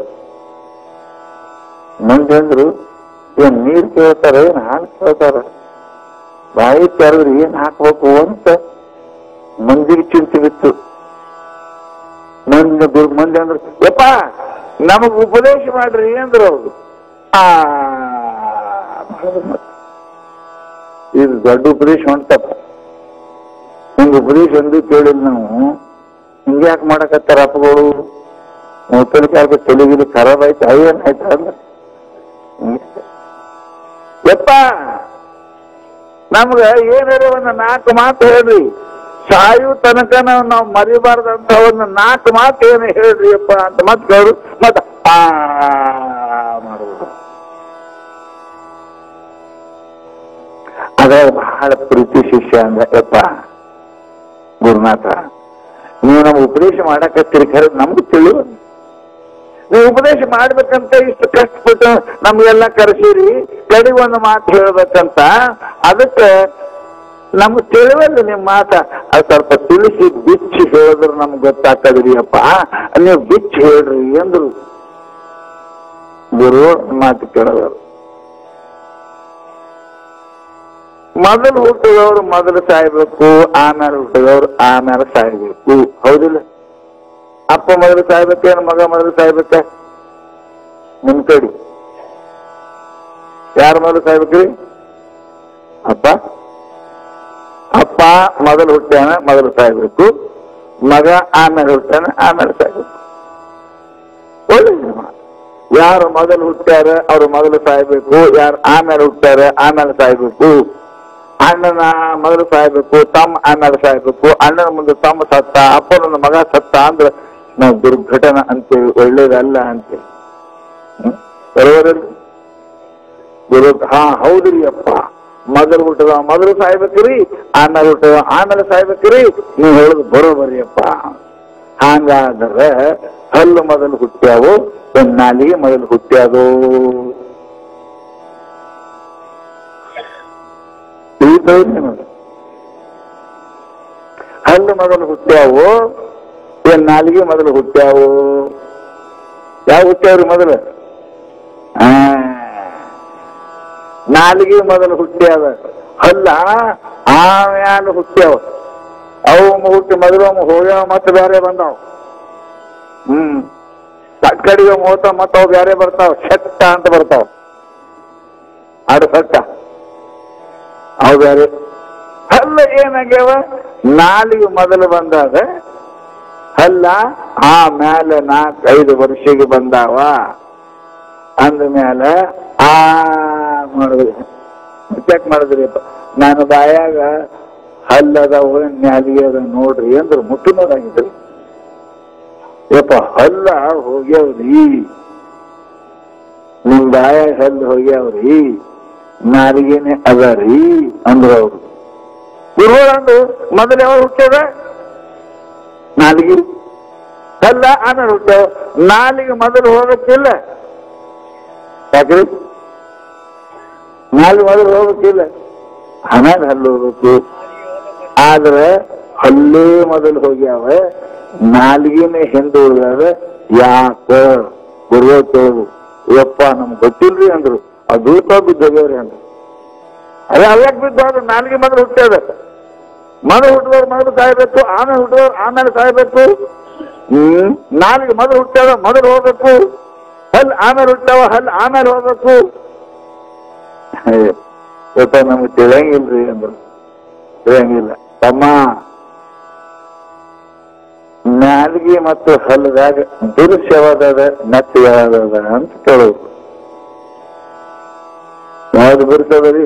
ಮಂದಿ ಅಂದ್ರು ಏನ್ ನೀರ್ ಕೇಳ್ತಾರ ಏನ್ ಹಾಲು ಕೇಳ್ತಾರ ಬಾಯಿ ತೆರೆದ್ರೆ ಏನ್ ಹಾಕ್ಬೇಕು ಅಂತ ಮಂದಿಗೆ ಚಿಂತೆ ಬಿತ್ತು ಮಂದಿ ಗುರು ಮಂದಿ ಅಂದ್ರು ಯಪ್ಪ ನಮಗ್ ಉಪದೇಶ ಮಾಡ್ರಿ ಅಂದ್ರು ಅವ್ರು ಆ ಮಾಡಿದ್ರು ಮತ್ತೆ. ಇದು ದೊಡ್ಡ ಉಪದೇಶ ಹೊಂಟಪ್ಪ ಹಿಂಗ ಉಪದೇಶ ಒಂದು ಕೇಳಿಲ್ಲ ನಾವು ಹಿಂಗೆ ಯಾಕೆ ಮಾಡಕತ್ತಾರ ಅಪ್ಪಗಳು ಮೂತಲಿಕ್ಕೆ ಯಾಕೆ ತೆಲಿಗಿಲಿ ಖರಾಬ್ ಆಯ್ತು ಅವೇನಾಯ್ತು ಅಲ್ಲ ಯಪ್ಪ ನಮ್ಗ ಏನಾರ ಒಂದು ನಾಲ್ಕು ಮಾತು ಹೇಳ್ರಿ ಸಾಯು ತನಕ ನಾವು ನಾವು ಮರಿಬಾರ್ದಂತ ಒಂದು ನಾಲ್ಕು ಮಾತು ಏನು ಹೇಳ್ರಿ ಅಪ್ಪ ಅಂತ ಮತ್ತೆ ಕೇಳು ಮತ್ತ ಆ ಮಾಡುವುದು ಅದ ಬಹಳ ಪ್ರೀತಿ ಶಿಷ್ಯ ಅಂದ ಯಪ್ಪ ಗುರುನಾಥ ನೀವು ನಮ್ಗೆ ಉಪದೇಶ ಮಾಡಕತ್ತೀರಿ ಖರೆ ನಮ್ಗೆ ತಿಳಿವ ನೀವು ಉಪದೇಶ ಮಾಡ್ಬೇಕಂತ ಇಷ್ಟು ಕಷ್ಟಪಟ್ಟು ನಮ್ಗೆಲ್ಲ ಕರೆಸಿರಿ ಕಡೆಗೆ ಒಂದು ಮಾತು ಹೇಳ್ಬೇಕಂತ ಅದಕ್ಕೆ ನಮ್ಗೆ ತಿಳಿವಲ್ಲ ನಿಮ್ಮ ಮಾತ ಅದು ಸ್ವಲ್ಪ ತಿಳಿಸಿ ಬಿಚ್ಚಿ ಹೇಳಿದ್ರೆ ನಮ್ಗೆ ಗೊತ್ತಾಗ್ತದ್ರಿ ಅಪ್ಪ ನೀವು ಬಿಚ್ಚಿ ಹೇಳ್ರಿ ಅಂದ್ರು ಗುರು ಮಾತು ಕೇಳೋರು ಮೊದಲು ಹುಟ್ಟಿದವರು ಮೊದಲು ಸಾಯ್ಬೇಕು ಆಮೇಲೆ ಹುಟ್ಟಿದವರು ಆಮೇಲೆ ಸಾಯ್ಬೇಕು ಹೌದಿಲ್ಲ ಅಪ್ಪ ಮೊದಲು ಸಾಯ್ಬೇಕೇನು ಮಗ ಮೊದಲು ಸಾಯ್ಬೇಕ ನಿಮ್ ಕಡೆ ಯಾರು ಮೊದಲು ಸಾಯ್ಬೇಕ್ರಿ ಅಪ್ಪ ಅಪ್ಪ ಮೊದಲು ಹುಟ್ಟ್ಯಾನ ಮೊದಲು ಸಾಯ್ಬೇಕು ಮಗ ಆಮೇಲೆ ಹುಟ್ಟ್ಯಾನ ಆಮೇಲೆ ಸಾಯ್ಬೇಕು ಒಳ್ಳೆ ಮಾತು. ಯಾರು ಮೊದಲು ಹುಟ್ಟ್ಯಾರ ಅವ್ರು ಮೊದಲು ಸಾಯ್ಬೇಕು ಯಾರು ಆಮೇಲೆ ಹುಟ್ಟ್ಯಾರ ಆಮೇಲೆ ಸಾಯ್ಬೇಕು ಅಣ್ಣನ ಮೊದಲು ಸಾಯ್ಬೇಕು ತಮ್ಮ ಆಮೇಲೆ ಸಾಯ್ಬೇಕು ಅಣ್ಣನ ಮುಂದೆ ತಮ್ಮ ಸತ್ತ ಅಪ್ಪನ ಮಗ ಸತ್ತ ಅಂದ್ರೆ ನಾವು ದುರ್ಘಟನೆ ಅಂತೇವಿ ಒಳ್ಳೇದಲ್ಲ ಅಂತೇವಿ ಹ್ಮ್? ಬರೋಬರಲ್ರಿ ಗುರು ಹಾ ಹೌದ್ರಿ ಅಪ್ಪ ಮೊದಲು ಹುಟ್ಟದ ಮೊದಲು ಸಾಯ್ಬೇಕ್ರಿ ಆಮೇಲೆ ಹುಟ್ಟದ ಆಮೇಲೆ ಸಾಯ್ಬೇಕ್ರಿ ನೀವು ಹೇಳುದು ಬರೋಬರಿ ಅಪ್ಪ ಹಂಗಾದ್ರೆ ಹಲ್ಲು ಮೊದಲು ಹುಟ್ಟ್ಯಾವು ಒಂದ್ ನಾಲಿಗೆ ಮೊದಲು ಹುಟ್ಟ್ಯಾದು ತಿಳಿತದೆ ನಿಮಗೆ ಹಲ್ಲು ಮೊದಲು ಹುಟ್ಟ್ಯಾವು ಏನ್ ನಾಲಿಗೆ ಮೊದಲು ಹುಟ್ಟ್ಯಾವು ಯಾವ ಹುಟ್ಟ್ಯಾವ್ರಿ ಮೊದಲು ಆ, ನಾಲಿಗೆ ಮೊದಲು ಹುಟ್ಟ್ಯಾವ ಅಲ್ಲ ಆಮ್ಯಾಲ ಹುಟ್ಟ್ಯಾವ ಅವು ಹುಟ್ಟಿ ಮೊದಲು ಹೋಗ್ಯಾವ ಮತ್ತೆ ಬೇರೆ ಬಂದಾವ ಹ್ಮ್ ಕಡೆಗೆ ಹೋತ ಮತ್ತ ಅವು ಬೇರೆ ಬರ್ತಾವ ಶಕ್ತ ಅಂತ ಬರ್ತಾವ ಆಡು ಸಟ್ಟ ಅವು ಬೇರೆ ಅಲ್ಲ ಏನಾಗ್ಯಾವ ನಾಲಿಗೆ ಮೊದಲು ಬಂದಾಗ ಅಲ್ಲ ಆ ಮೇಲೆ ನಾಲ್ಕು ಐದು ವರ್ಷಕ್ಕೆ ಬಂದಾವ ಅಂದ ಮೇಲೆ ಆ ಮಾಡಿದ್ರಿ ಚೆಕ್ ಮಾಡಿದ್ರಿ ನಾನು ಬಾಯಾಗ ಹಲ್ಲದವ ನ್ಯಾಲಿಗೆ ಅದ ನೋಡ್ರಿ ಅಂದ್ರೆ ಮುಟ್ಟಿನೋರಾಗಿದ್ರಿ ಯಪ್ಪ ಹಲ್ಲ ಹೋಗ್ಯಾವ್ರಿ ನಿಮ್ ಬಾಯಾಗ ಹಲ್ಲು ಹೋಗ್ಯಾವ್ರಿ ನಾಲಿಗೆನೆ ಅದರಿ ಅಂದ್ರು ಅವ್ರು ಗುರುಗಳಂದು ಮೊದಲು ಯಾವಾಗ ಹುಟ್ಟ್ಯದ ನಾಲಿಗೆ ಹಲ್ಲ ಆಮೇಲೆ ಹುಟ್ಟ್ಯಾವ ನಾಲಿಗೆ ಮೊದಲು ಹೋಗಕ್ಕಿಲ್ಲ ಯಾಕ್ರಿ ನಾಲ್ಕು ಮೊದಲು ಹೋಗಕ್ಕಿಲ್ಲ ಆಮೇಲೆ ಹಲ್ಲು ಹೋಗ್ಬೇಕು ಆದ್ರೆ ಹಲ್ಲೇ ಮೊದಲು ಹೋಗ್ಯಾವ ನಾಲ್ಗಿನೇ ಹಿಂದೆ ಉಳಿದಾವ ಯಾಕ ಗುರುಗಳು ಕೇಳಿದ್ರು ಯಪ್ಪ ನಮ್ಗೆ ಗೊತ್ತಿಲ್ರಿ ಅಂದ್ರು ಅದು ಉಳ್ಕೊ ಬಿದ್ದೋಗ್ಯವ್ರಿ ಅಂದ್ರು ಅದೇ ಅಲ್ಲಕ್ ಬಿದ್ದು ನಾಲ್ಗೆ ಮೊದಲು ಹುಟ್ಟ್ಯದ ಮೊದಲು ಹುಟ್ಟಿದವ್ರು ಮೊದಲು ಸಾಯ್ಬೇಕು ಆಮೇಲೆ ಹುಟ್ಟಿದವ್ರು ಆಮೇಲೆ ಸಾಯ್ಬೇಕು ಹ್ಮ್ ನಾಲ್ಗೆ ಮೊದಲು ಹುಟ್ಟ್ಯಾವ ಮೊದಲು ಹೋಗ್ಬೇಕು ಹಲ್ ಆಮೇಲೆ ಹುಟ್ಟ್ಯಾವ ಹಲ್ ಆಮೇಲೆ ಹೋಗ್ಬೇಕು ಇವತ್ತ ನಮ್ಗೆ ತಿಳಿಯಂಗಿಲ್ರಿ ಅಂದ್ರು ತಿಳಿಯಂಗಿಲ್ಲ ತಮ್ಮ ನಾಲ್ಗೆ ಮತ್ತು ಹಲ್ಲದಾಗ ದುರುಸ್ ಯಾವ್ದದ ನತ್ತು ಯಾವ್ದದ ಅಂತ ಕೇಳೋದು ಯಾವ್ದು ಬರ್ತದರಿ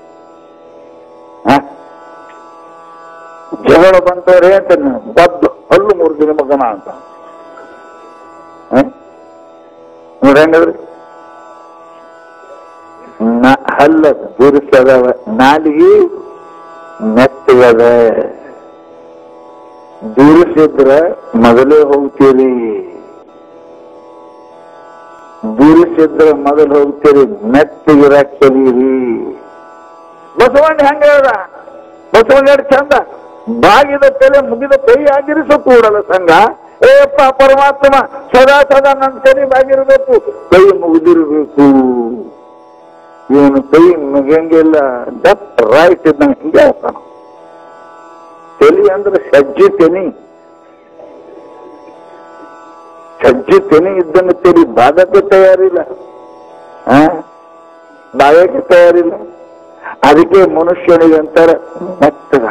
ಹ? ಜಗಳ ಬಂತವ್ರೆ ಅಂತ ಬದ್ದು ಹಲ್ಲು ಮುರಿದಿನ ಮಗನ ಅಂತ ಹ? ನೋಡಿ ಹೆಂಗದ್ರಿ ನ- ಹಲ್ಲ ದುರುಸದವ ನಾಲಿಗೆ ನೆತ್ತಗದ ದುರುಸಿದ್ರ ಮೊದಲೇ ಹೋಗ್ತೀರಿ ದುರುಸಿದ್ರ ಮೊದಲು ಹೋಗ್ತೀರಿ ಮೆತ್ತಗಿರ ಕಲೀರಿ ಬಸವಣ್ಣ ಹೆಂಗ ಹೇಳ್ದ ಬಸವಣ್ಣ ಎಷ್ಟು ಚಂದ ಬಾಗಿದ ತಲೆ ಮುಗಿದ ಕೈ ಆಗಿರಿಸು ಕೂಡಲ ಸಂಘ ಏಪ್ಪ ಪರಮಾತ್ಮ ಸದಾ ಸದಾ ನನ್ನ ತಲೆ ಬಾಗಿರಬೇಕು ಕೈ ಮುಗಿದಿರಬೇಕು ಇವನು ಕೈ ಮುಗಿಯಂಗಿಲ್ಲ ಲೆಫ್ಟ್ ರೈಟ್ ಇದ್ದಂಗೆ ಹಿಂಗೆ ಆಗ್ತಾನ ತಲಿ ಅಂದ್ರೆ ಸಜ್ಜಿ ತೆನಿ ಸಜ್ಜಿ ತೆನಿ ಇದ್ದಂಗೆ ತಲಿ ಬಾಧಕ್ಕೆ ತಯಾರಿಲ್ಲ ಆ ಬಾಯಕ್ಕೆ ತಯಾರಿಲ್ಲ ಅದಕ್ಕೆ ಮನುಷ್ಯನಿಗೆ ಅಂತಾರೆ ಮೆತ್ತಗ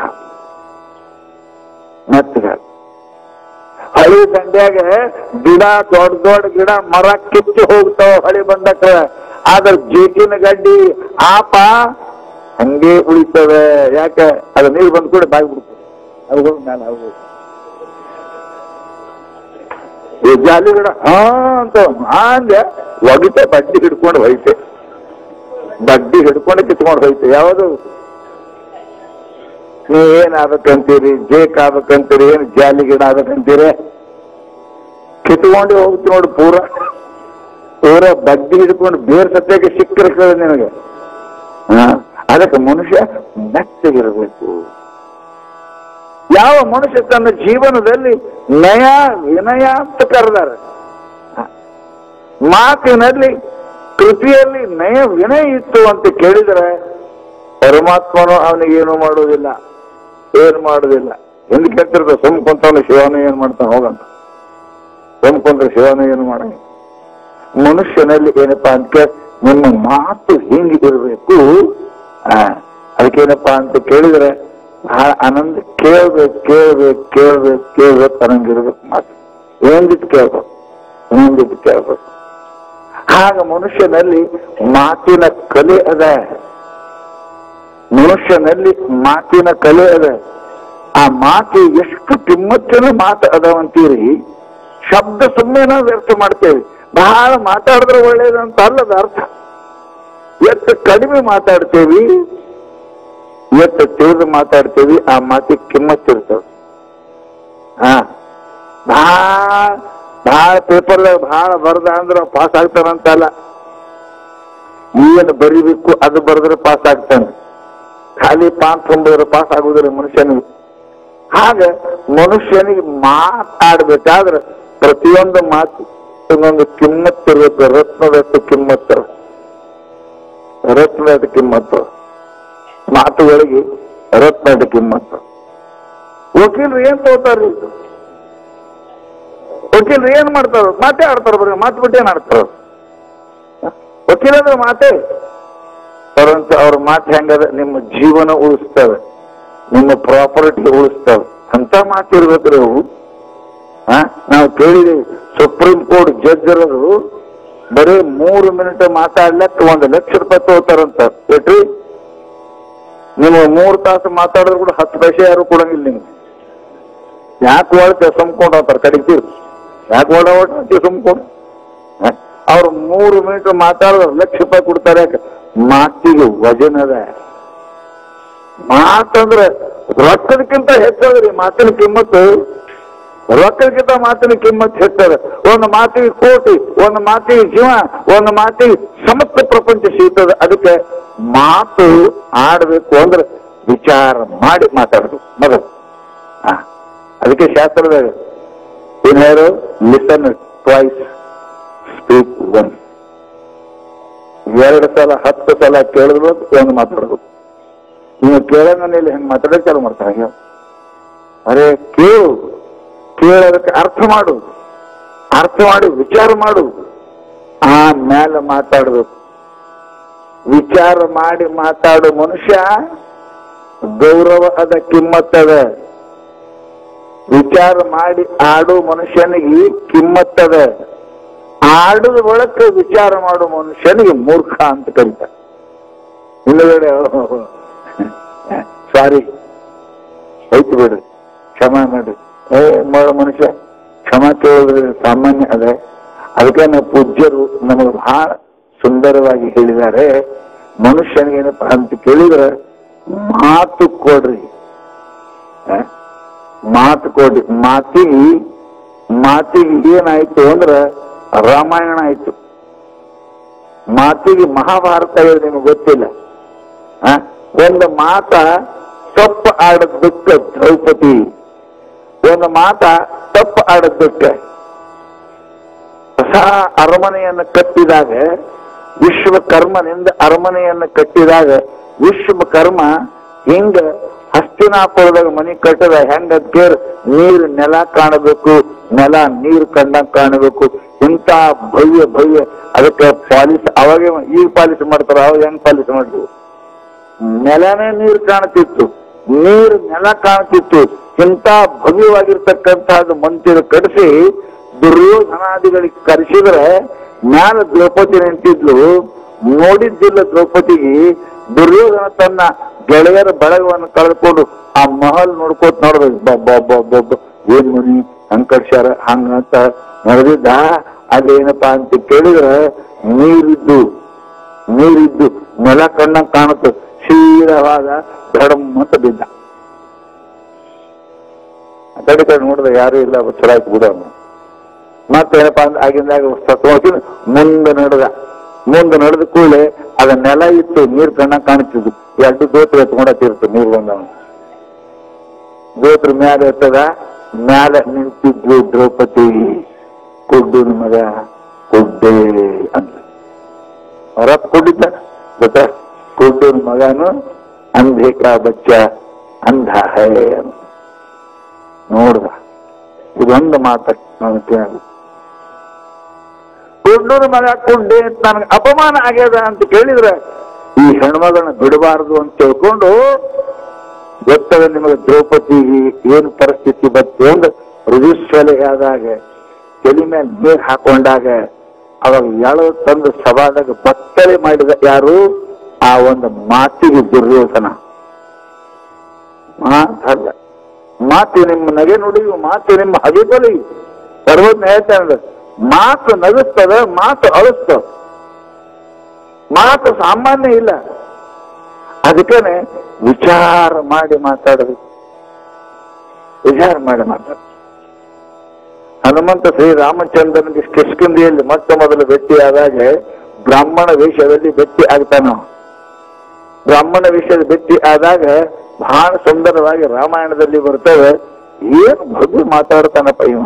ಮೆತ್ತಗ ಹಳಿ ದಂಡ್ಯಾಗ ಗಿಡ ದೊಡ್ಡ ದೊಡ್ಡ ಗಿಡ ಮರ ಕಿತ್ತು ಹೋಗ್ತಾವ ಹಳಿ ಬಂದಕ್ಕ ಆದ್ರೆ ಜೇಟಿನ ಗಡ್ಡಿ ಆಪ ಹಂಗೆ ಉಳಿತವೆ ಯಾಕೆ ಅದು ನೀರು ಬಂದ್ ಕೂಡ ಬಾಯಿ ಬಿಡ್ತದೆ ಅವುಗಳು ಮೇಲೆ ಆಗ್ಬೋದು ಈ ಜಾಲಿ ಗಿಡ ಹಾ ಅಂತ ಹಾ ಅಂದೆ ಒಗಿತೆ ಬಡ್ಡಿ ಹಿಡ್ಕೊಂಡು ಹೋಯ್ತೆ ಬಡ್ಡಿ ಹಿಡ್ಕೊಂಡು ಕಿತ್ಕೊಂಡು ಹೋಯ್ತೆ ಯಾವುದು ನೀ ಏನ್ ಆಗ್ಬೇಕಂತೀರಿ ಜೇಕ್ ಆಗ್ಬೇಕಂತೀರಿ ಏನ್ ಜಾಲಿ ಗಿಡ ಆಗ್ಬೇಕಂತೀರಿ ಕಿತ್ಕೊಂಡು ಹೋಗ್ತಿ ನೋಡಿ ಪೂರ ಪೂರ ಬಡ್ಡಿ ಹಿಡ್ಕೊಂಡು ಬೇರ್ ಸತ್ಯಕ್ಕೆ ಸಿಕ್ಕಿರ್ತದೆ ನಿನಗೆ ಹಾ ಅದಕ್ಕೆ ಮನುಷ್ಯ ಮೆತ್ತಗಿರಬೇಕು ಯಾವ ಮನುಷ್ಯ ತನ್ನ ಜೀವನದಲ್ಲಿ ನಯ ವಿನಯ ಅಂತ ಕರೆದಾರೆ ಮಾತಿನಲ್ಲಿ ಕೃತಿಯಲ್ಲಿ ನಯ ವಿನಯ ಇತ್ತು ಅಂತ ಕೇಳಿದರೆ ಪರಮಾತ್ಮನು ಅವನಿಗೆ ಏನು ಮಾಡುವುದಿಲ್ಲ ಏನು ಮಾಡುವುದಿಲ್ಲ ಎಂದು ಕೇಳ್ತಿರ್ತ ಸುಮ್ ಕುಂತವನು ಶಿವನು ಏನ್ ಮಾಡ್ತಾನೆ ಹೋಗಂತ ಸುಮ್ ಕುಂತ್ರೆ ಶಿವನು ಏನು ಮಾಡ ಮನುಷ್ಯನಲ್ಲಿ ಏನಪ್ಪಾ ಅಂತ ನಿಮ್ಮ ಮಾತು ಹಿಂಗೆ ಇರಬೇಕು ಅದಕ್ಕೇನಪ್ಪಾ ಅಂತ ಕೇಳಿದ್ರೆ ಬಹಳ ಆನಂದ ಕೇಳ್ಬೇಕು ಕೇಳ್ಬೇಕು ಕೇಳ್ಬೇಕು ಕೇಳ್ಬೇಕು ಅನ್ನಂಗಿರ್ಬೇಕು ಮಾತು ಏನಂದಿಟ್ಟು ಕೇಳ್ಬೇಕು ಏನಂದಿಟ್ಟು ಕೇಳ್ಬೇಕು ಆಗ ಮನುಷ್ಯನಲ್ಲಿ ಮಾತಿನ ಕಲೆ ಅದ ಮನುಷ್ಯನಲ್ಲಿ ಮಾತಿನ ಕಲೆ ಅದ ಆ ಮಾತು ಎಷ್ಟು ಕಿಮ್ಮತ್ತಿನ ಮಾತು ಅದಾವಂತೀರಿ ಶಬ್ದ ಸುಮ್ಮನೆ ನಾವು ವ್ಯರ್ಥ ಮಾಡ್ತೇವೆ ಬಹಳ ಮಾತಾಡಿದ್ರೆ ಒಳ್ಳೇದಂತ ಅಲ್ಲದ ಅರ್ಥ ಎಷ್ಟು ಕಡಿಮೆ ಮಾತಾಡ್ತೇವಿ ಎಷ್ಟು ತಿಳಿದು ಮಾತಾಡ್ತೇವಿ ಆ ಮಾತಿಗೆ ಕಿಮ್ಮತ್ತಿರ್ತವೆ ಹಾ ಭಾಳ ಭಾಳ ಪೇಪರ್ದಾಗ ಭಾಳ ಬರ್ದ ಅಂದ್ರೆ ಪಾಸ್ ಆಗ್ತಾನಂತಲ್ಲ ಏನು ಬರಿಬೇಕು ಅದು ಬರೆದ್ರೆ ಪಾಸ್ ಆಗ್ತಾನೆ ಖಾಲಿ ಪಾಸ್ ತುಂಬಿದ್ರೆ ಪಾಸ್ ಆಗುದಿಲ್ಲ ಮನುಷ್ಯನಿಗೆ ಹಾಗೆ ಮನುಷ್ಯನಿಗೆ ಮಾತಾಡ್ಬೇಕಾದ್ರೆ ಪ್ರತಿಯೊಂದು ಮಾತು ಒಂದೊಂದು ಕಿಮ್ಮತ್ತಿರ್ಬೇಕು ರತ್ನದಷ್ಟು ಕಿಮ್ಮತ್ತು ರತ್ನದ ಕಿಮ್ಮತ್ತು ಮಾತುಗಳಿಗೆ ರತ್ನದ ಕಿಮ್ಮತ್ತು ವಕೀಲರು ಏನ್ ತಗೋತಾರ್ರಿ ವಕೀಲರು ಏನ್ ಮಾಡ್ತಾರ ಮಾತೇ ಆಡ್ತಾರ ಬರೀ ಮಾತು ಬಿಟ್ಟು ಏನ್ ಆಡ್ತಾರ ವಕೀಲರ ಮಾತೇ ಪರಂತು ಅವ್ರ ಮಾತು ಹೆಂಗದ ನಿಮ್ಮ ಜೀವನ ಉಳಿಸ್ತವೆ ನಿಮ್ಮ ಪ್ರಾಪರ್ಟಿ ಉಳಿಸ್ತವೆ ಅಂತ ಮಾತಿರ್ಬೇಕ್ರಿ ಅವು ಆ, ನಾವು ಕೇಳಿದೀವಿ ಸುಪ್ರೀಂ ಕೋರ್ಟ್ ಜಡ್ಜ್ ಇರೋದು ಬರೀ ಮೂರು ಮಿನಿಟ್ ಮಾತಾಡ್ಲಕ್ಕ ಒಂದು ಲಕ್ಷ ರೂಪಾಯಿ ತಗೋತಾರಂತ ಏಟ್ರಿ ನೀವು ಮೂರು ತಾಸು ಮಾತಾಡಿದ್ರು ಕೂಡ ಹತ್ತು ಪೈಸೆ ಯಾರು ಕೊಡಂಗಿಲ್ಲ ನಿಮ್ಗೆ ಯಾಕೆ ಒಳಗೆ ಸುಮ್ಕೊಂಡು ಹೋಗ್ತಾರೆ ಕಡಿತೀವಿ ಯಾಕೆ ಒಳ ಒಟ್ಟು ಸುಮ್ಕೊಂಡು ಅವ್ರು ಮೂರು ಮಿನಿಟ್ ಮಾತಾಡಿದ್ರೆ ಲಕ್ಷ ರೂಪಾಯಿ ಕೊಡ್ತಾರೆ ಯಾಕೆ ಮಾತಿಗೆ ವಜನ್ ಅದ ಮಾತಂದ್ರೆ ರೊಕ್ಕದಕ್ಕಿಂತ ಹೆಚ್ಚದ್ರಿ ಮಾತಿನ ಕಿಮ್ಮತ್ತು ರೊಕ್ಕದಕ್ಕಿಂತ ಮಾತಿನ ಕಿಮ್ಮತ್ತು ಹೆಚ್ಚದ ಒಂದು ಮಾತಿಗೆ ಕೋಟಿ ಒಂದು ಮಾತಿಗೆ ಜೀವ ಒಂದು ಮಾತಿಗೆ ಸಮಸ್ತ ಪ್ರಪಂಚ ಸಿಗ್ತದೆ ಅದಕ್ಕೆ ಮಾತು ಆಡಬೇಕು ಅಂದ್ರೆ ವಿಚಾರ ಮಾಡಿ ಮಾತಾಡಬೇಕು ಮೊದಲು ಹಾ ಅದಕ್ಕೆ ಶಾಸ್ತ್ರದಾಗ ಏನ್ ಹೇಳು ಲಿಸನ್ ಟ್ವೈಸ್ ಸ್ಪೀಕ್ ಒನ್ ಎರಡು ಸಲ ಹತ್ತು ಸಲ ಕೇಳಿದ್ರು ಒಂದು ಮಾತಾಡಬೇಕು ನೀವು ಕೇಳಂಗನಲ್ಲಿ ಹೆಂಗ್ ಮಾತಾಡೋಕೆ ಚಾಲು ಮಾಡ್ತಾರೆ ಹೇಳು ಅರೆ ಕೇಳು ಕೇಳೋದಕ್ಕೆ ಅರ್ಥ ಮಾಡು ಅರ್ಥ ಮಾಡಿ ವಿಚಾರ ಮಾಡು ಆಮೇಲೆ ಮಾತಾಡ್ಬೇಕು ವಿಚಾರ ಮಾಡಿ ಮಾತಾಡು ಮನುಷ್ಯ ಗೌರವ ಅದ ಕಿಮ್ಮತ್ತದ ವಿಚಾರ ಮಾಡಿ ಆಡು ಮನುಷ್ಯನಿಗೆ ಕಿಮ್ಮತ್ತದ ಆಡುದ ಒಳಕ್ಕೆ ವಿಚಾರ ಮಾಡೋ ಮನುಷ್ಯನಿಗೆ ಮೂರ್ಖ ಅಂತ ಕರೀತಾರೆ ಹಿಂದುಗಡೆ ಸಾರಿ ಐತಿ ಬಿಡ್ರಿ ಕ್ಷಮಾ ಮಾಡ್ರಿ ಏ ಮಾಡೋ ಮನುಷ್ಯ ಕ್ಷಮಾ ಕೇಳಿದ್ರೆ ಸಾಮಾನ್ಯ ಅದೇ ಅದಕ್ಕೆ ನಾವು ಪೂಜ್ಯರು ನಮಗೆ ಬಹಳ ಸುಂದರವಾಗಿ ಹೇಳಿದ್ದಾರೆ ಮನುಷ್ಯನಿಗೇನಪ್ಪ ಅಂತ ಕೇಳಿದ್ರೆ ಮಾತು ಕೊಡ್ರಿ ಆ? ಮಾತು ಕೊಡ್ರಿ ಮಾತಿಗೆ ಮಾತಿಗೆ ಏನಾಯ್ತು ಅಂದ್ರೆ ರಾಮಾಯಣ ಆಯ್ತು ಮಾತಿಗೆ ಮಹಾಭಾರತ ಹೇಳಿ ನಿಮ್ಗೆ ಗೊತ್ತಿಲ್ಲ ಆ? ಒಂದು ಮಾತ ತಪ್ಪು ಆಡದಕ್ಕೆ ದ್ರೌಪದಿ ಒಂದು ಮಾತ ತಪ್ಪು ಆಡದಕ್ಕೆ ಹೊಸ ಅರಮನೆಯನ್ನು ಕಟ್ಟಿದಾಗ ವಿಶ್ವಕರ್ಮನಿಂದ ಅರಮನೆಯನ್ನು ಕಟ್ಟಿದಾಗ ವಿಶ್ವಕರ್ಮ ಹಿಂಗ ಹಸ್ತಿನಾಪುರದಾಗ ಮನಿ ಕಟ್ಟದ ಹೆಂಗ ಕೇರ್ ನೀರು ನೆಲ ಕಾಣಬೇಕು ನೆಲ ನೀರು ಕಂಡಂಗ್ ಕಾಣಬೇಕು ಇಂಥ ಭವ್ಯ ಭವ್ಯ ಅದಕ್ಕೆ ಪಾಲಿಸ್ ಅವಾಗ ಈಗ ಪಾಲಿಸ್ ಮಾಡ್ತಾರ ಅವಾಗ ಹೆಂಗ್ ಪಾಲಿಸ್ ಮಾಡಿದ್ವು ನೆಲನೇ ನೀರು ಕಾಣ್ತಿತ್ತು ನೀರು ನೆಲ ಕಾಣ್ತಿತ್ತು ಇಂಥ ಭವ್ಯವಾಗಿರ್ತಕ್ಕಂಥದ್ದು ಮಂದಿರ ಕಡಿಸಿ ದುರ್ಯೋಧನಾದಿಗಳಿಗೆ ಕರೆಸಿದ್ರೆ ಮ್ಯಾಲ ದ್ರೌಪದಿ ನಿಂತಿದ್ಲು ನೋಡಿದ್ದಿಲ್ಲ ದ್ರೌಪದಿಗೆ ದುರ್ಯೋಧನ ತನ್ನ ಗೆಳೆಯರ ಬಳಗವನ್ನು ಕಳೆದುಕೊಂಡು ಆ ಮಹಲ್ ನೋಡ್ಕೋತ ನೋಡ್ಬೇಕು ಬಬ್ಬ ಏನ್ ಮನಿ ಹಂಗ್ ಕಡ್ಸ್ಯಾರ ಹಂಗ ಅಂತ ನಡೆದಿದ್ದ ಅದೇನಪ್ಪಾ ಅಂತ ಕೇಳಿದ್ರೆ ನೀರಿದ್ದು ನೀರಿದ್ದು ನೆಲ ಕಣ್ಣಂಗ್ ಕಾಣುತ್ತೆ ಶೀರವಾದ ದಡಮ್ ಅಂತ ಬಿದ್ದ ಆ ಕಡೆ ಈ ಕಡೆ ನೋಡಿದ್ರೆ ಯಾರು ಇಲ್ಲ ಚಲಾಯ್ತು ಬಿಡೋನು ಮತ್ತೇನಪ್ಪಾ ಅಂದ್ರೆ ಆಗಿಂದಾಗ ಸತ್ವಾಗಿ ಮುಂದೆ ನಡೆದ ಮುಂದೆ ನಡೆದ ಕೂಡಲೇ ಅದ ನೆಲ ಇತ್ತು ನೀರ್ ಕಣ್ಣಂಗ್ ಕಾಣ್ತಿದ್ವು ಎರಡು ದೋತ್ರ ಎತ್ಕೊಂಡತ್ತಿರ್ತು ನೀರು ಬಂದವನು ದೋತ್ರ ಮ್ಯಾಲ ಎತ್ತದ ಮ್ಯಾಲ ನಿಂತಿದ್ವು ದ್ರೌಪದಿ ಕುಡ್ಡು ಮಗ ಕುಡ್ಡೆ ಅಂತ ರಪ್ ಕುಡಿತ ಗೊತ್ತಾ ಕುಡ್ಡು ಮಗನು ಅಂಧೆ ಕಾ ಬಚ್ಚ ಅಂಧ ಹೇ ಅಂತ ನೋಡ್ದ ಇದೊಂದು ಮಾತ ನಾನು ಕೇಳಿ ಕುಡ್ಡೂರು ಮಗ ಕುಡ್ಡೆ ಅಂತ ನನಗೆ ಅಪಮಾನ ಆಗ್ಯದ ಅಂತ ಕೇಳಿದ್ರೆ ಈ ಹೆಣ್ಮಗಳನ್ನ ಬಿಡಬಾರದು ಅಂತ ತಿಳ್ಕೊಂಡು ಗೊತ್ತದ ನಿಮಗೆ ದ್ರೌಪದಿಗೆ ಏನು ಪರಿಸ್ಥಿತಿ ಬತ್ತು ಎಂದು ರುಜುಸ್ವಲೆ ಆದಾಗ ತಲೆ ಮೇಲೆ ನೀರು ಹಾಕೊಂಡಾಗ ಅವಾಗ ಎಳು ತಂದು ಸಭಾದಾಗ ಬತ್ತಳೆ ಮಾಡಿದ ಯಾರು ಆ ಒಂದು ಮಾತಿಗೆ ದುರ್ಯೋಧನ ಮಾತಲ್ಲ ಮಾತು ನಿಮ್ಮ ನಗೆ ನುಡಿಯು ಮಾತು ನಿಮ್ಮ ಹದಿಬಲಿ ಸರ್ವಜ್ಞ ಹೇಳ್ತಾನೆ ಮಾತು ನಗಿಸ್ತದ ಮಾತು ಅಳಿಸ್ತದ ಮಾತು ಸಾಮಾನ್ಯ ಇಲ್ಲ ಅದಕ್ಕೇನೆ ವಿಚಾರ ಮಾಡಿ ಮಾತಾಡಬೇಕು ವಿಚಾರ ಮಾಡಿ ಮಾತಾಡ ಹನುಮಂತ ಶ್ರೀರಾಮಚಂದ್ರನಿಗೆ ಕಿಷ್ಕಿಂದಿಯಲ್ಲಿ ಮೊಟ್ಟ ಮೊದಲು ಭೇಟಿಯಾದಾಗ ಬ್ರಾಹ್ಮಣ ವೇಷದಲ್ಲಿ ಭೇಟಿ ಆಗ್ತಾನ ಬ್ರಾಹ್ಮಣ ವೇಷದ ಭೇಟಿ ಆದಾಗ ಬಹಳ ಸುಂದರವಾಗಿ ರಾಮಾಯಣದಲ್ಲಿ ಬರ್ತವೆ ಏನು ಭವ್ಯ ಮಾತಾಡ್ತಾನಪ್ಪ ಇವ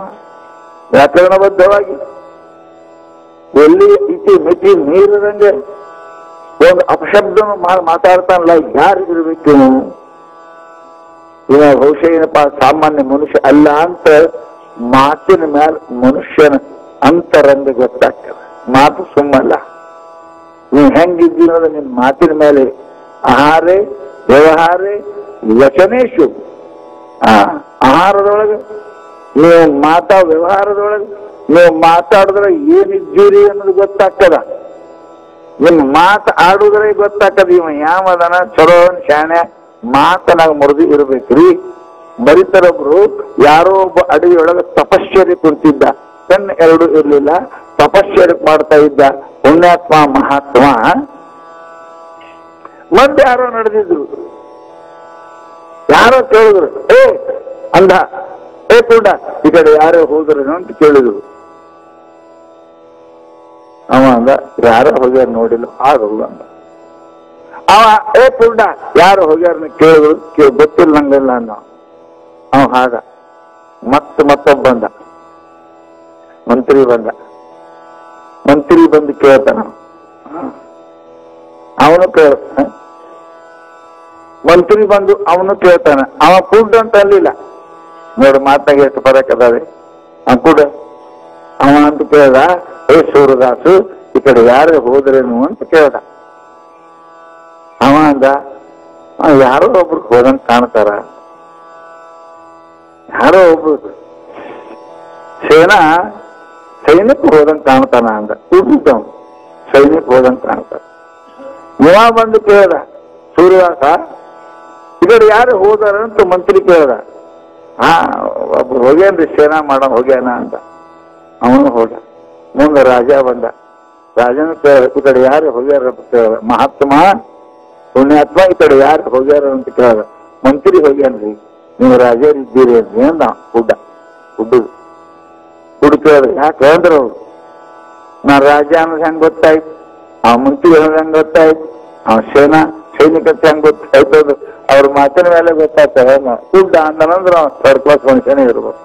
ವ್ಯಾಕರಣಬದ್ಧವಾಗಿ ಎಲ್ಲಿ ಇತಿ ಮಿತಿ ಮೀರದಂಗೆ ಒಂದು ಅಪಶಬ್ದನು ಮಾ- ಮಾತಾಡ್ತಾನಲ್ಲ ಯಾರು ಇರ್ಬೇಕು ಇವ? ಇವ ಬಹುಶಃ ಏನಪ್ಪ ಸಾಮಾನ್ಯ ಮನುಷ್ಯ ಅಲ್ಲ ಅಂತ ಮಾತಿನ ಮೇಲೆ ಮನುಷ್ಯನ ಅಂತರಂಗ ಗೊತ್ತಾಗ್ತದೆ ಮಾತು ಸುಮ್ಮಲ್ಲ ನೀವ್ ಹೆಂಗಿದ್ದೀವಿ ಅನ್ನೋದು ನಿನ್ ಮಾತಿನ ಮೇಲೆ ಆಹಾರೇ ವ್ಯವಹಾರೇ ವಚನೇಶು ಆ ಆಹಾರದೊಳಗೆ ನೀವು ಮಾತಾ ವ್ಯವಹಾರದೊಳಗೆ ನೀವು ಮಾತಾಡಿದ್ರೆ ಏನಿದ್ದೀರಿ ಅನ್ನೋದು ಗೊತ್ತಾಗ್ತದ ನಿಮ್ ಮಾತು ಆಡುದ್ರೆ ಗೊತ್ತಾಗ್ತದ ಇವ ಯಾವದನ ಚಲೋ ಶಾಣೆ ಮಾತನಾಗ ಮುರಿದು ಇರ್ಬೇಕ್ರಿ ಬರಿತರೊಬ್ರು ಯಾರೋ ಒಬ್ಬ ಅಡವಿಯೊಳಗೆ ತಪಶ್ಚರ್ಯ ಕುಂತಿದ್ದ ಕಣ್ಣು ಎರಡು ಇರ್ಲಿಲ್ಲ ತಪಶ್ಚರ್ಯ ಮಾಡ್ತಾ ಇದ್ದ ಪುಣ್ಯಾತ್ಮ ಮಹಾತ್ಮ ಮತ್ತೆ ಯಾರೋ ನಡೆದಿದ್ರು ಯಾರೋ ಕೇಳಿದ್ರು ಏ ಅಂದ ಏ ಪುಂಡ ಈ ಕಡೆ ಯಾರೋ ಹೋದ್ರು ಅಂತ ಕೇಳಿದ್ರು ಅವ ಅಂದ ಯಾರೋ ಹೋಗ್ಯಾರ ನೋಡಿಲ್ಲ ಆಗೋಲ್ಲ ಅಂದ ಅವ ಏ ಪುಂಡ ಯಾರು ಹೋಗ್ಯಾರ ಕೇಳಿದ್ರು ಕೇ ಗೊತ್ತಿಲ್ಲ ನಂಗೆಲ್ಲ ಅನ್ನ ಅವ ಹಾಗ ಮತ್ತೆ ಮತ್ತೊಬ್ಬ ಬಂದ ಮಂತ್ರಿ ಬಂದ ಮಂತ್ರಿ ಬಂದು ಕೇಳ್ತಾನ ಅವನು ಕೇಳ ಮಂತ್ರಿ ಬಂದು ಅವನು ಕೇಳ್ತಾನ ಅವ ಕುಡ್ ಅಂತ ಅಲ್ಲಿಲ್ಲ ನೋಡು ಮಾತಾಗ ಎಷ್ಟು ಫರಕ್ ಅದಾವೆ ಅವ ಕುಡ್ ಅವ ಅಂತ ಕೇಳ್ದ ಏ ಸೂರದಾಸು ಈ ಕಡೆ ಯಾರು ಹೋದ್ರೇನು ಅಂತ ಕೇಳ್ದ ಅವ ಅಂದ "ಆ, ಯಾರೋ ಒಬ್ರು ಹೋದಂಗ್ ಕಾಣ್ತಾರ ಯಾರೋ ಒಬ್ರು ಸೇನಾ ಸೈನಿಕ ಹೋದಂಗ್ ಕಾಣ್ತಾನ ಅಂದ ಕೂಡಿದ್ದವನು ಸೈನಿಕ ಹೋದಂಗ್ ಕಾಣ್ತಾನ ಇವ ಬಂದು ಕೇಳ್ದ ಸೂರ್ಯದಾಸ ಈ ಕಡೆ ಯಾರು ಹೋದಾರ ಅಂತ ಮಂತ್ರಿ ಕೇಳ್ದ ಹಾ ಒಬ್ರು ಹೋಗ್ಯಾನ್ರಿ ಸೇನಾ ಮಾಡೋ ಹೋಗ್ಯಾನ ಅಂತ ಅವನು ಹೋದ ಮುಂದೆ ರಾಜ ಬಂದ ರಾಜನ ಕೇಳ್ದ ಈ ಕಡೆ ಯಾರು ಹೋಗ್ಯಾರ ಅಂತ ಕೇಳ್ದ ಮಹಾತ್ಮ ಪುಣ್ಯಾತ್ಮ ಈ ಕಡೆ ಯಾರು ಹೋಗ್ಯಾರ ಅಂತ ಕೇಳ್ದ ಮಂತ್ರಿ ಹೋಗ್ಯಾನ್ರಿ ನೀವು ರಾಜರಿದ್ದೀರಿ ಅಂತ ಅಂದ ಹುಡ್ಡ ಹುಡ್ಡುದು ಹುಡುಗ ಕೇಳ್ದ ಯಾಕೆ ಅಂದ್ರು ಅವ್ರು ನಾ ರಾಜ ಅನ್ನೋದು ಹೆಂಗ್ ಗೊತ್ತಾಯ್ತು ಆ ಮಂತ್ರಿ ಅನ್ನೋದು ಹೆಂಗ್ ಗೊತ್ತಾಯ್ತು ಆ ಸೇನಾ ಸೈನಿಕ ಅಂತ ಹೆಂಗ್ ಗೊತ್ತಾಯ್ತು ಅದು ಅವ್ರ ಮಾತಿನ ಮೇಲೆ ಗೊತ್ತಾಗ್ತದೆ ಹುಡ್ಡ ಅಂದನಂದ್ರ ಥರ್ಡ್ ಕ್ಲಾಸ್ ಮನುಷ್ಯನೇ ಇರ್ಬೇಕು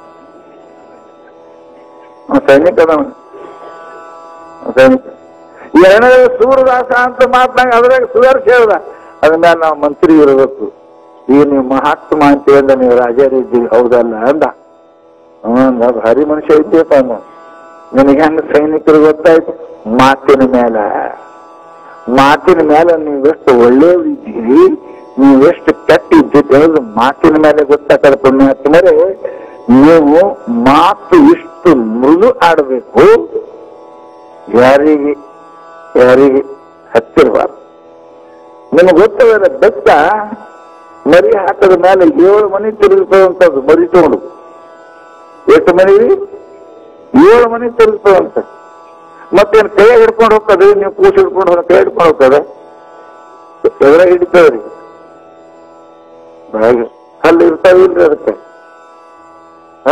ಅವ್ನ್ ಸೈನಿಕ ಅದಾನ ಅವ್ನ್ ಸೈನಿಕ ಎರಡನೇ ಸೂರ್ಯದಾಸ ಅಂತ ಮಾತನಾಗ ಅದ್ರಾಗ ಸುಧಾರಿಸಿ ಹೇಳ್ದ ಅದ್ರ ಮೇಲೆ ನಾವು ಮಂತ್ರಿ ಇರಬೇಕು ಈಗ ನೀವು ಮಹಾತ್ಮ ಅಂತ ಹೇಳ್ದ ನೀವು ರಾಜರಿದ್ದೀವಿ ಹೌದಲ್ಲ ಅಂದ ಹ್ಮ್ ಭಾರಿ ಮನುಷ್ಯ ಇದ್ದೀಯಪ್ಪ ಅಂದ ನಿನಗೆ ಹೆಂಗ ಸೈನಿಕರು ಗೊತ್ತಾಯ್ತು ಮಾತಿನ ಮೇಲೆ ಮಾತಿನ ಮೇಲೆ ನೀವೆಷ್ಟು ಒಳ್ಳೆಯವ್ರಿದ್ದೀರಿ ನೀವೆಷ್ಟು ಕೆಟ್ಟ ಇದ್ದೀರಿ ಅನ್ನೋದು ಮಾತಿನ ಮೇಲೆ ಗೊತ್ತಾಗ್ತದೆ ಪುಣ್ಯಾತ್ಮರೇ ನೀವು ಮಾತು ಇಷ್ಟು ಮೃದು ಆಡಬೇಕು ಯಾರಿಗೆ ಯಾರಿಗೆ ಹತ್ತಿರಬಾರ್ದು ನಿಮಗೆ ಗೊತ್ತದ ಬೆತ್ತ ಮರಿ ಹಾಕದ ಮೇಲೆ ಏಳು ಮನೆ ತಿರುಗಿಸುವಂಥದ್ದು ಮರಿ ತಗೊಂಡು ಎಷ್ಟು ಮನೆ ಏಳು ಮನೆ ತಿರುಗಿಸುವಂತ ಮತ್ತೇನು ಕೈ ಹಿಡ್ಕೊಂಡು ಹೋಗ್ತದೆ ನೀವು ಕೂಸು ಹಿಡ್ಕೊಂಡು ಹೋಗ ಕೈ ಹಿಡ್ಕೊಂಡು ಹೋಗ್ತದೆ ಎದುರ ಹಿಡಿತದ್ರಿ ಹಾಗೆ ಅಲ್ಲಿ ಇರ್ತಾವ ಇಲ್ರಿ ಅದಕ್ಕೆ ಹ?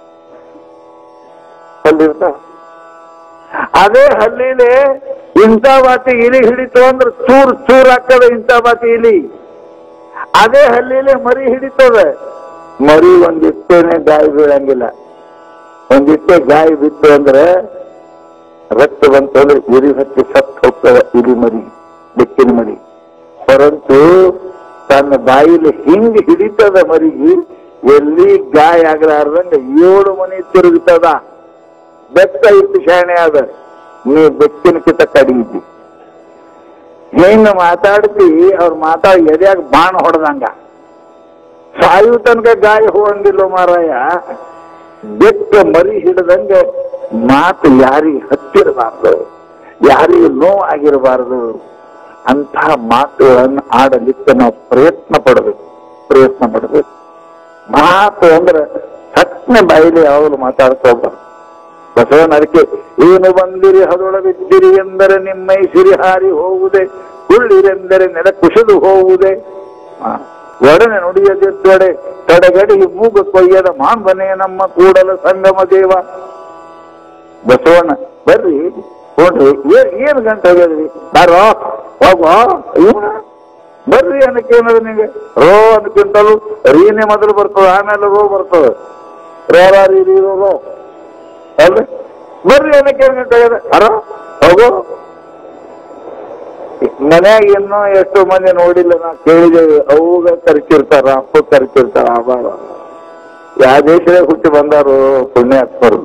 ಅಲ್ಲಿ ಇರ್ತಾವ ಅದೇ ಹಲ್ಲಿಲೆ ಇಂಥ ಬಾತಿ ಇಲಿ ಹಿಡಿತು ಅಂದ್ರೆ ಚೂರ್ ಚೂರ್ ಆಗ್ತದೆ ಇಂಥ ಬಾತಿ ಇಲಿ ಅದೇ ಹಲ್ಲಿಲೆ ಮರಿ ಹಿಡಿತದೆ ಮರಿ ಒಂದಿಟ್ಟೇನೆ ಗಾಯ ಬೀಳಂಗಿಲ್ಲ ಒಂದಿಟ್ಟೆ ಗಾಯ ಬಿತ್ತು ಅಂದ್ರೆ ರಕ್ತ ಬಂತು ಅಂದ್ರೆ ಇಲಿ ಹಚ್ಚಿ ಸತ್ತು ಹೋಗ್ತದೆ ಇಲಿ ಮರಿ ಬೆಕ್ಕಿನ ಮರಿ ಪರಂತು ತನ್ನ ಬಾಯಿಲಿ ಹಿಂಗ್ ಹಿಡಿತದ ಮರಿಗೆ ಎಲ್ಲಿ ಗಾಯ ಆಗಲಾರ್ದಂಗ ಏಳು ಮನೆ ತಿರುಗುತ್ತದ ಬೆಕ್ಕ ಇತ್ತು ಶಾಣೆ ಅದ ನೀ ಬೆಕ್ಕಿನ ಕಿತ ಕಡಿಗಿದ್ದಿ ಹಿಂಗ ಮಾತಾಡ್ತಿ ಅವ್ರ ಮಾತಾಡಿ ಎದ್ಯಾಗ ಬಾಣ ಹೊಡೆದಂಗ ಸಾಯು ತನಕ ಗಾಯ ಹೋಗಂಗಿಲ್ಲ ಮಾರಾಯ ಬೆಕ್ಕ ಮರಿ ಹಿಡ್ದಂಗ ಮಾತು ಯಾರಿಗೆ ಹತ್ತಿರಬಾರ್ದು ಯಾರಿಗೆ ನೋವು ಆಗಿರಬಾರ್ದು ಅಂತಹ ಮಾತುಗಳನ್ನು ಆಡಲಿಕ್ಕೆ ನಾವು ಪ್ರಯತ್ನ ಪಡಬೇಕು ಪ್ರಯತ್ನ ಪಡಬೇಕು ಮಾತು ಅಂದ್ರೆ ಸತ್ನ ಬಾಯಿಲಿ ಯಾವಾಗಲೂ ಮಾತಾಡ್ತಾ ಹೋಗ್ಬಾರ್ದು ಬಸವನ ಅರಿಕೆ ಏನು ಬಂದಿರಿ ಹದೊಳಗಿದ್ದಿರಿ ಎಂದರೆ ನಿಮ್ಮೈ ಸಿರಿ ಹಾರಿ ಹೋಗುವುದೇ ಉಳ್ಳಿರೆಂದರೆ ನೆಲ ಕುಸಿದು ಹೋಗುವುದೇ ಆ, ಒಡನೆ ನುಡಿಯದಿದ್ದೊಡೆ ತಡೆಗಡಿ ಮೂಗು ಕೊಯ್ಯದ ಮಾಂಬನೆ ನಮ್ಮ ಕೂಡಲ ಸಂಗಮ ದೇವ ಬಸವಣ್ಣ ಬರ್ರಿ ನೋಡ್ರಿ ಏನ್ ಏನ್ ಗಂಟೆ ಹೋಗ್ಯದ್ರಿ ಬಾರೋ ಹೋಗೋ ಇವನ ಬರ್ರಿ ಅನ್ನಕ್ಕೆ ಏನದ ನಿಂಗೆ ರೋ ಅನ್ನಕ್ಕಿಂತಲೂ ರೀನೇ ಮೊದಲು ಬರ್ತದೆ ಆಮೇಲೆ ರೋ ಬರ್ತದೆ ರೋ ರಾ ರೀ ರೀ ರೋ ರೋ ಅಲ್ರಿ ಬರ್ರಿ ಅನ್ನಕ್ಕೆ ಏನ್ ಗಂಟೆ ಹೋಗ್ಯದ ಅರೋ ಹೋಗೋ ಮನ್ಯಾಗ ಇನ್ನೂ ಎಷ್ಟೋ ಮಂದಿ ನೋಡಿಲ್ಲ ನಾ ಕೇಳಿದೇವಿ ಅವಾಗ ಕರಿತಿರ್ತಾರ ಅಪ್ಪ ಕರಿತಿರ್ತಾರ ಆಬಾರ ಯಾವ ದೇಶದಾಗ ಹುಟ್ಟಿ ಬಂದಾರು ಪುಣ್ಯಾತ್ಮರು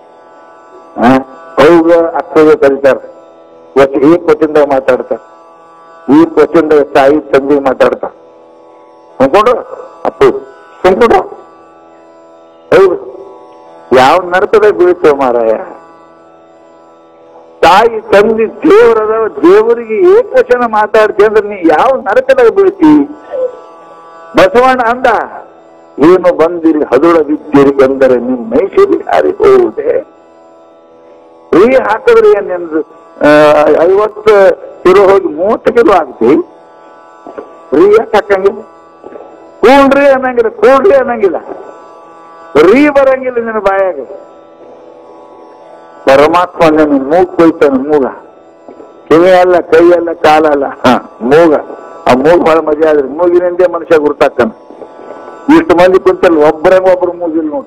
ಅವಾಗ ಅಕ್ಕಗೆ ಕರಿತಾರ ಒಟ್ಟು ಈ ಕೊಟ್ಟಿಂದ ಮಾತಾಡ್ತಾರ ಈ ಕೊಟ್ಟಿಂದ ತಾಯಿ ತಂದೆ ಮಾತಾಡ್ತಾರ ಸುಮ್ಕೊಂಡು ಅಪ್ಪು ಸುಮ್ಕೊಂಡು ಹೌದು ಯಾವ ನರಕದ ಬೀಳ್ತೇವ ಮಾರಾಯ ತಾಯಿ ತಂದೆ ದೇವರದ ದೇವರಿಗೆ ಏಕವಚನ ಮಾತಾಡ್ತಿ ಅಂದ್ರೆ ನೀ ಯಾವ ನರಕದಾಗ ಬೀಳ್ತಿ ಬಸವಣ್ಣ ಅಂದ ಏನು ಬಂದಿರಿ ಹದುಳ ಬಿದ್ದಿರಿ ಎಂದರೆ ನಿಮ್ಮ ಮೈಸೂರಿ ಹಾರಿ ಹೋಗುವುದೇ ರೀ ಹಾಕಿದ್ರೆ ಏನ್ ನಿಮ್ದು ಆ, ಐವತ್ತು ಕಿಲೋ ಹೋಗಿ ಮೂವತ್ತು ಕಿಲೋ ಆಗ್ತಿ ರೀ ಯಾಕೆ ಹಾಕಂಗಿಲ್ಲ ಕೂಡ್ರಿ ಅನ್ನಂಗಿಲ್ಲ ಕೂಡ್ರಿ ಅನ್ನಂಗಿಲ್ಲ ರೀ ಬರಂಗಿಲ್ಲ ನಿನ್ನ ಬಾಯಾಗ ಪರಮಾತ್ಮ ನನ್ನ ಮೂಗ್ ಕೊಯ್ತಾನ ಮೂಗ ಕಿವಿ ಅಲ್ಲ ಕೈ ಅಲ್ಲ ಕಾಲ ಅಲ್ಲ ಹ ಮೂಗ ಆ ಮೂಗ್ ಬಹಳ ಮಜಾ ಆದ್ರಿ ಮೂಗಿನಿಂದ ಮನುಷ್ಯ ಗುರ್ತಾಕನ ಇಷ್ಟು ಮಂದಿ ಕುಂತಲ್ಲಿ ಒಬ್ಬರಂಗ ಒಬ್ರು ಮೂಗಿಲ್ ನೋಡಿ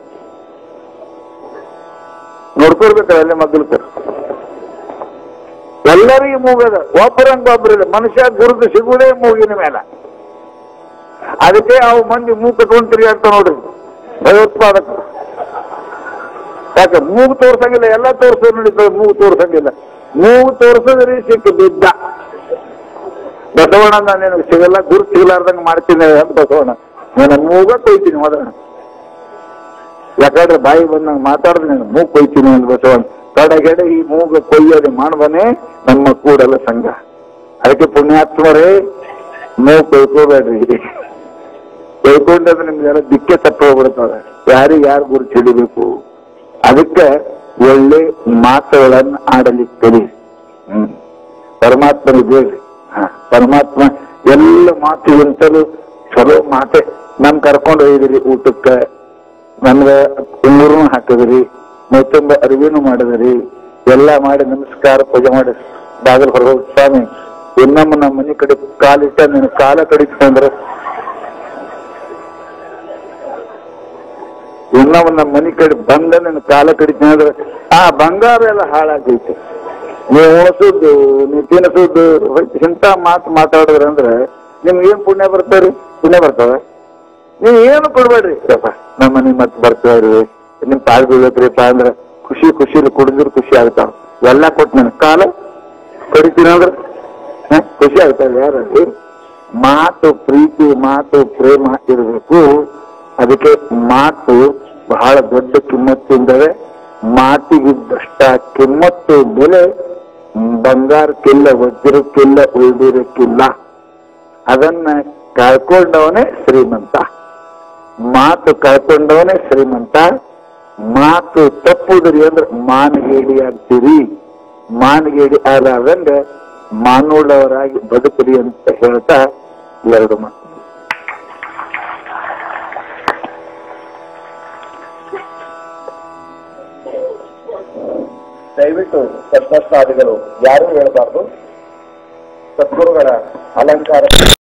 ನೋಡ್ಕೊಳ್ಬೇಕಲ್ಲ ಅಲ್ಲೇ ಮಗ್ಗಲ್ಕ ಎಲ್ಲರಿಗೂ ಮೂಗದ ಒಬ್ಬರಂಗ ಒಬ್ಬರಿಲ್ಲ ಮನುಷ್ಯ ಗುರುತು ಸಿಗುವುದೇ ಮೂಗಿನ ಮೇಲೆ ಅದಕ್ಕೆ ಅವು ಮಂದಿ ಮೂಗ್ ಕಟ್ಕೊಂಡು ತಿರುಗಾಡ್ತಾ ನೋಡ್ರಿ ಭಯೋತ್ಪಾದಕರು ಯಾಕೆ ಮೂಗು ತೋರ್ಸಂಗಿಲ್ಲ ಎಲ್ಲ ತೋರ್ಸೋದು ನಡೀತದೆ ಮೂಗು ತೋರ್ಸಂಗಿಲ್ಲ ಮೂಗು ತೋರ್ಸೋದ್ರಿ ಸಿಕ್ಕ ಬಿದ್ದ ಬಸವಣ್ಣ ನಾನು ನಿನಗೆ ಸಿಗಲ್ಲ ಗುರು ಸಿಗಲಾರ್ದಂಗೆ ಮಾಡ್ತೀನಿ ಅಂತ ಬಸವಣ್ಣ ನಾನು ಮೂಗ ಕೊಯ್ತೀನಿ ಮೊದಲ ಯಾಕಂದ್ರೆ ಬಾಯಿ ಬಂದಂಗೆ ಮಾತಾಡಿದ್ರೆ ನಾನು ಮೂಗು ಕೊಯ್ತೀನಿ ಅಂತ ಬಸವಣ್ಣ ಕಡೆಗೆಡೆ ಈ ಮೂಗ ಕೊಯ್ಯೋದು ಮಾಡ್ಬನೇ ನಮ್ಮ ಕೂಡಲ ಸಂಘ ಅದಕ್ಕೆ ಪುಣ್ಯಾತ್ಮರೇ ಮೂಗು ಕೊಯ್ಕೋಬೇಡ್ರಿ ಕೊಯ್ಕೊಂಡ್ರೆ ನಿಮ್ಗೆಲ್ಲ ದಿಕ್ಕೆ ತಪ್ಪು ಹೋಗ್ಬಿಡ್ತದೆ ಯಾರಿಗೆ ಯಾರು ಗುರುತು ಹಿಡಿಬೇಕು ಅದಕ್ಕೆ ಒಳ್ಳೆ ಮಾತುಗಳನ್ನು ಆಡಲಿಕ್ಕೆ ಕಲಿ ಹ್ಮ್ ಪರಮಾತ್ಮನಿಗೆ ಹೇಳ್ರಿ ಹ, ಪರಮಾತ್ಮ ಎಲ್ಲ ಮಾತಿಗಿಂತಲೂ ಚಲೋ ಮಾತೆ ನಮ್ ಕರ್ಕೊಂಡು ಹೋಗಿದ್ರಿ ಊಟಕ್ಕೆ ನಮ್ಗೆ ಉಂಗುರು ಹಾಕಿದ್ರಿ ಮತ್ತೊಂದು ಅರಿವಿನೂ ಮಾಡಿದ್ರಿ ಎಲ್ಲ ಮಾಡಿ ನಮಸ್ಕಾರ ಪೂಜೆ ಮಾಡಿ ಬಾಗಿಲು ಹೊರಗೋಗಿ ಸ್ವಾಮಿ ಇನ್ನೊಮ್ಮೆ ನಮ್ಮ ಮನೆ ಕಡೆ ಕಾಲಿಟ್ಟ ನಿನ್ನ ಕಾಲ ಕಡಿತಂದ್ರೆ ಇನ್ನೊಮ್ಮೆ ನಮ್ಮ ಮನೆ ಕಡೆ ಬಂದ ನಿನ್ನ ಕಾಲ ಕಡಿತೀನಿ ಅಂದ್ರೆ ಆ ಬಂಗಾರ ಎಲ್ಲ ಹಾಳಾಗೈತೆ ನೀವು ಉಳಿಸೋದು ನೀವು ತಿನ್ನಿಸೋದು ಇಂಥ ಮಾತು ಮಾತಾಡಿದ್ರಿ ಅಂದ್ರೆ ನಿಮ್ಗೆ ಏನ್ ಪುಣ್ಯ ಬರ್ತಾವ್ರಿ ಪುಣ್ಯ ಬರ್ತಾವ ನೀವು ಏನು ಕೊಡ್ಬೇಡ್ರಿ ಯಪ್ಪ ನಮ್ಮ ಮನೆ ಮತ್ತೆ ಬರ್ತಾವ್ರಿ ನಿಮ್ ಪಾಲ್ ಬೀಳತ್ರಿಪ್ಪ ಅಂದ್ರೆ ಖುಷಿ ಖುಷಿಲಿ ಕುಡಿದ್ರು ಖುಷಿ ಆಗ್ತಾವ ಎಲ್ಲ ಕೊಟ್ಟು ನನ್ನ ಕಾಲ ಕಡಿತೀನಿ ಅಂದ್ರೆ ಹ? ಖುಷಿ ಆಗ್ತಾವ ಯಾರಲ್ಲಿ ಮಾತು ಪ್ರೀತಿ ಮಾತು ಪ್ರೇಮ ಇರಬೇಕು ಅದಕ್ಕೆ ಮಾತು ಬಹಳ ದೊಡ್ಡ ಕಿಮ್ಮತ್ತಿಂದವೆ ಮಾತಿಗಿದ್ದಷ್ಟ ಕಿಮ್ಮತ್ತು ಬೆಲೆ ಬಂಗಾರಕ್ಕಿಲ್ಲ ವಜ್ರಕ್ಕಿಲ್ಲ ಉಳಿದಿರಕ್ಕಿಲ್ಲ ಅದನ್ನ ಕಳ್ಕೊಂಡವನೇ ಶ್ರೀಮಂತ ಮಾತು ಕಳ್ಕೊಂಡವನೇ ಶ್ರೀಮಂತ ಮಾತು ತಪ್ಪುದ್ರಿ ಅಂದ್ರೆ ಮಾನಗೇಡಿ ಆಗ್ತೀರಿ ಮಾನಗೇಡಿ ಆದಂಗೆ ಮಾನುಳ್ಳವರಾಗಿ ಬದುಕರಿ ಅಂತ ಹೇಳ್ತಾ ಎರಡು ಮಾತು ದಯವಿಟ್ಟು ತತ್ವಸ್ವಾದಿಗಳು ಯಾರೂ ಹೇಳಬಾರ್ದು ಸದ್ಗುರುಗಳ ಅಲಂಕಾರ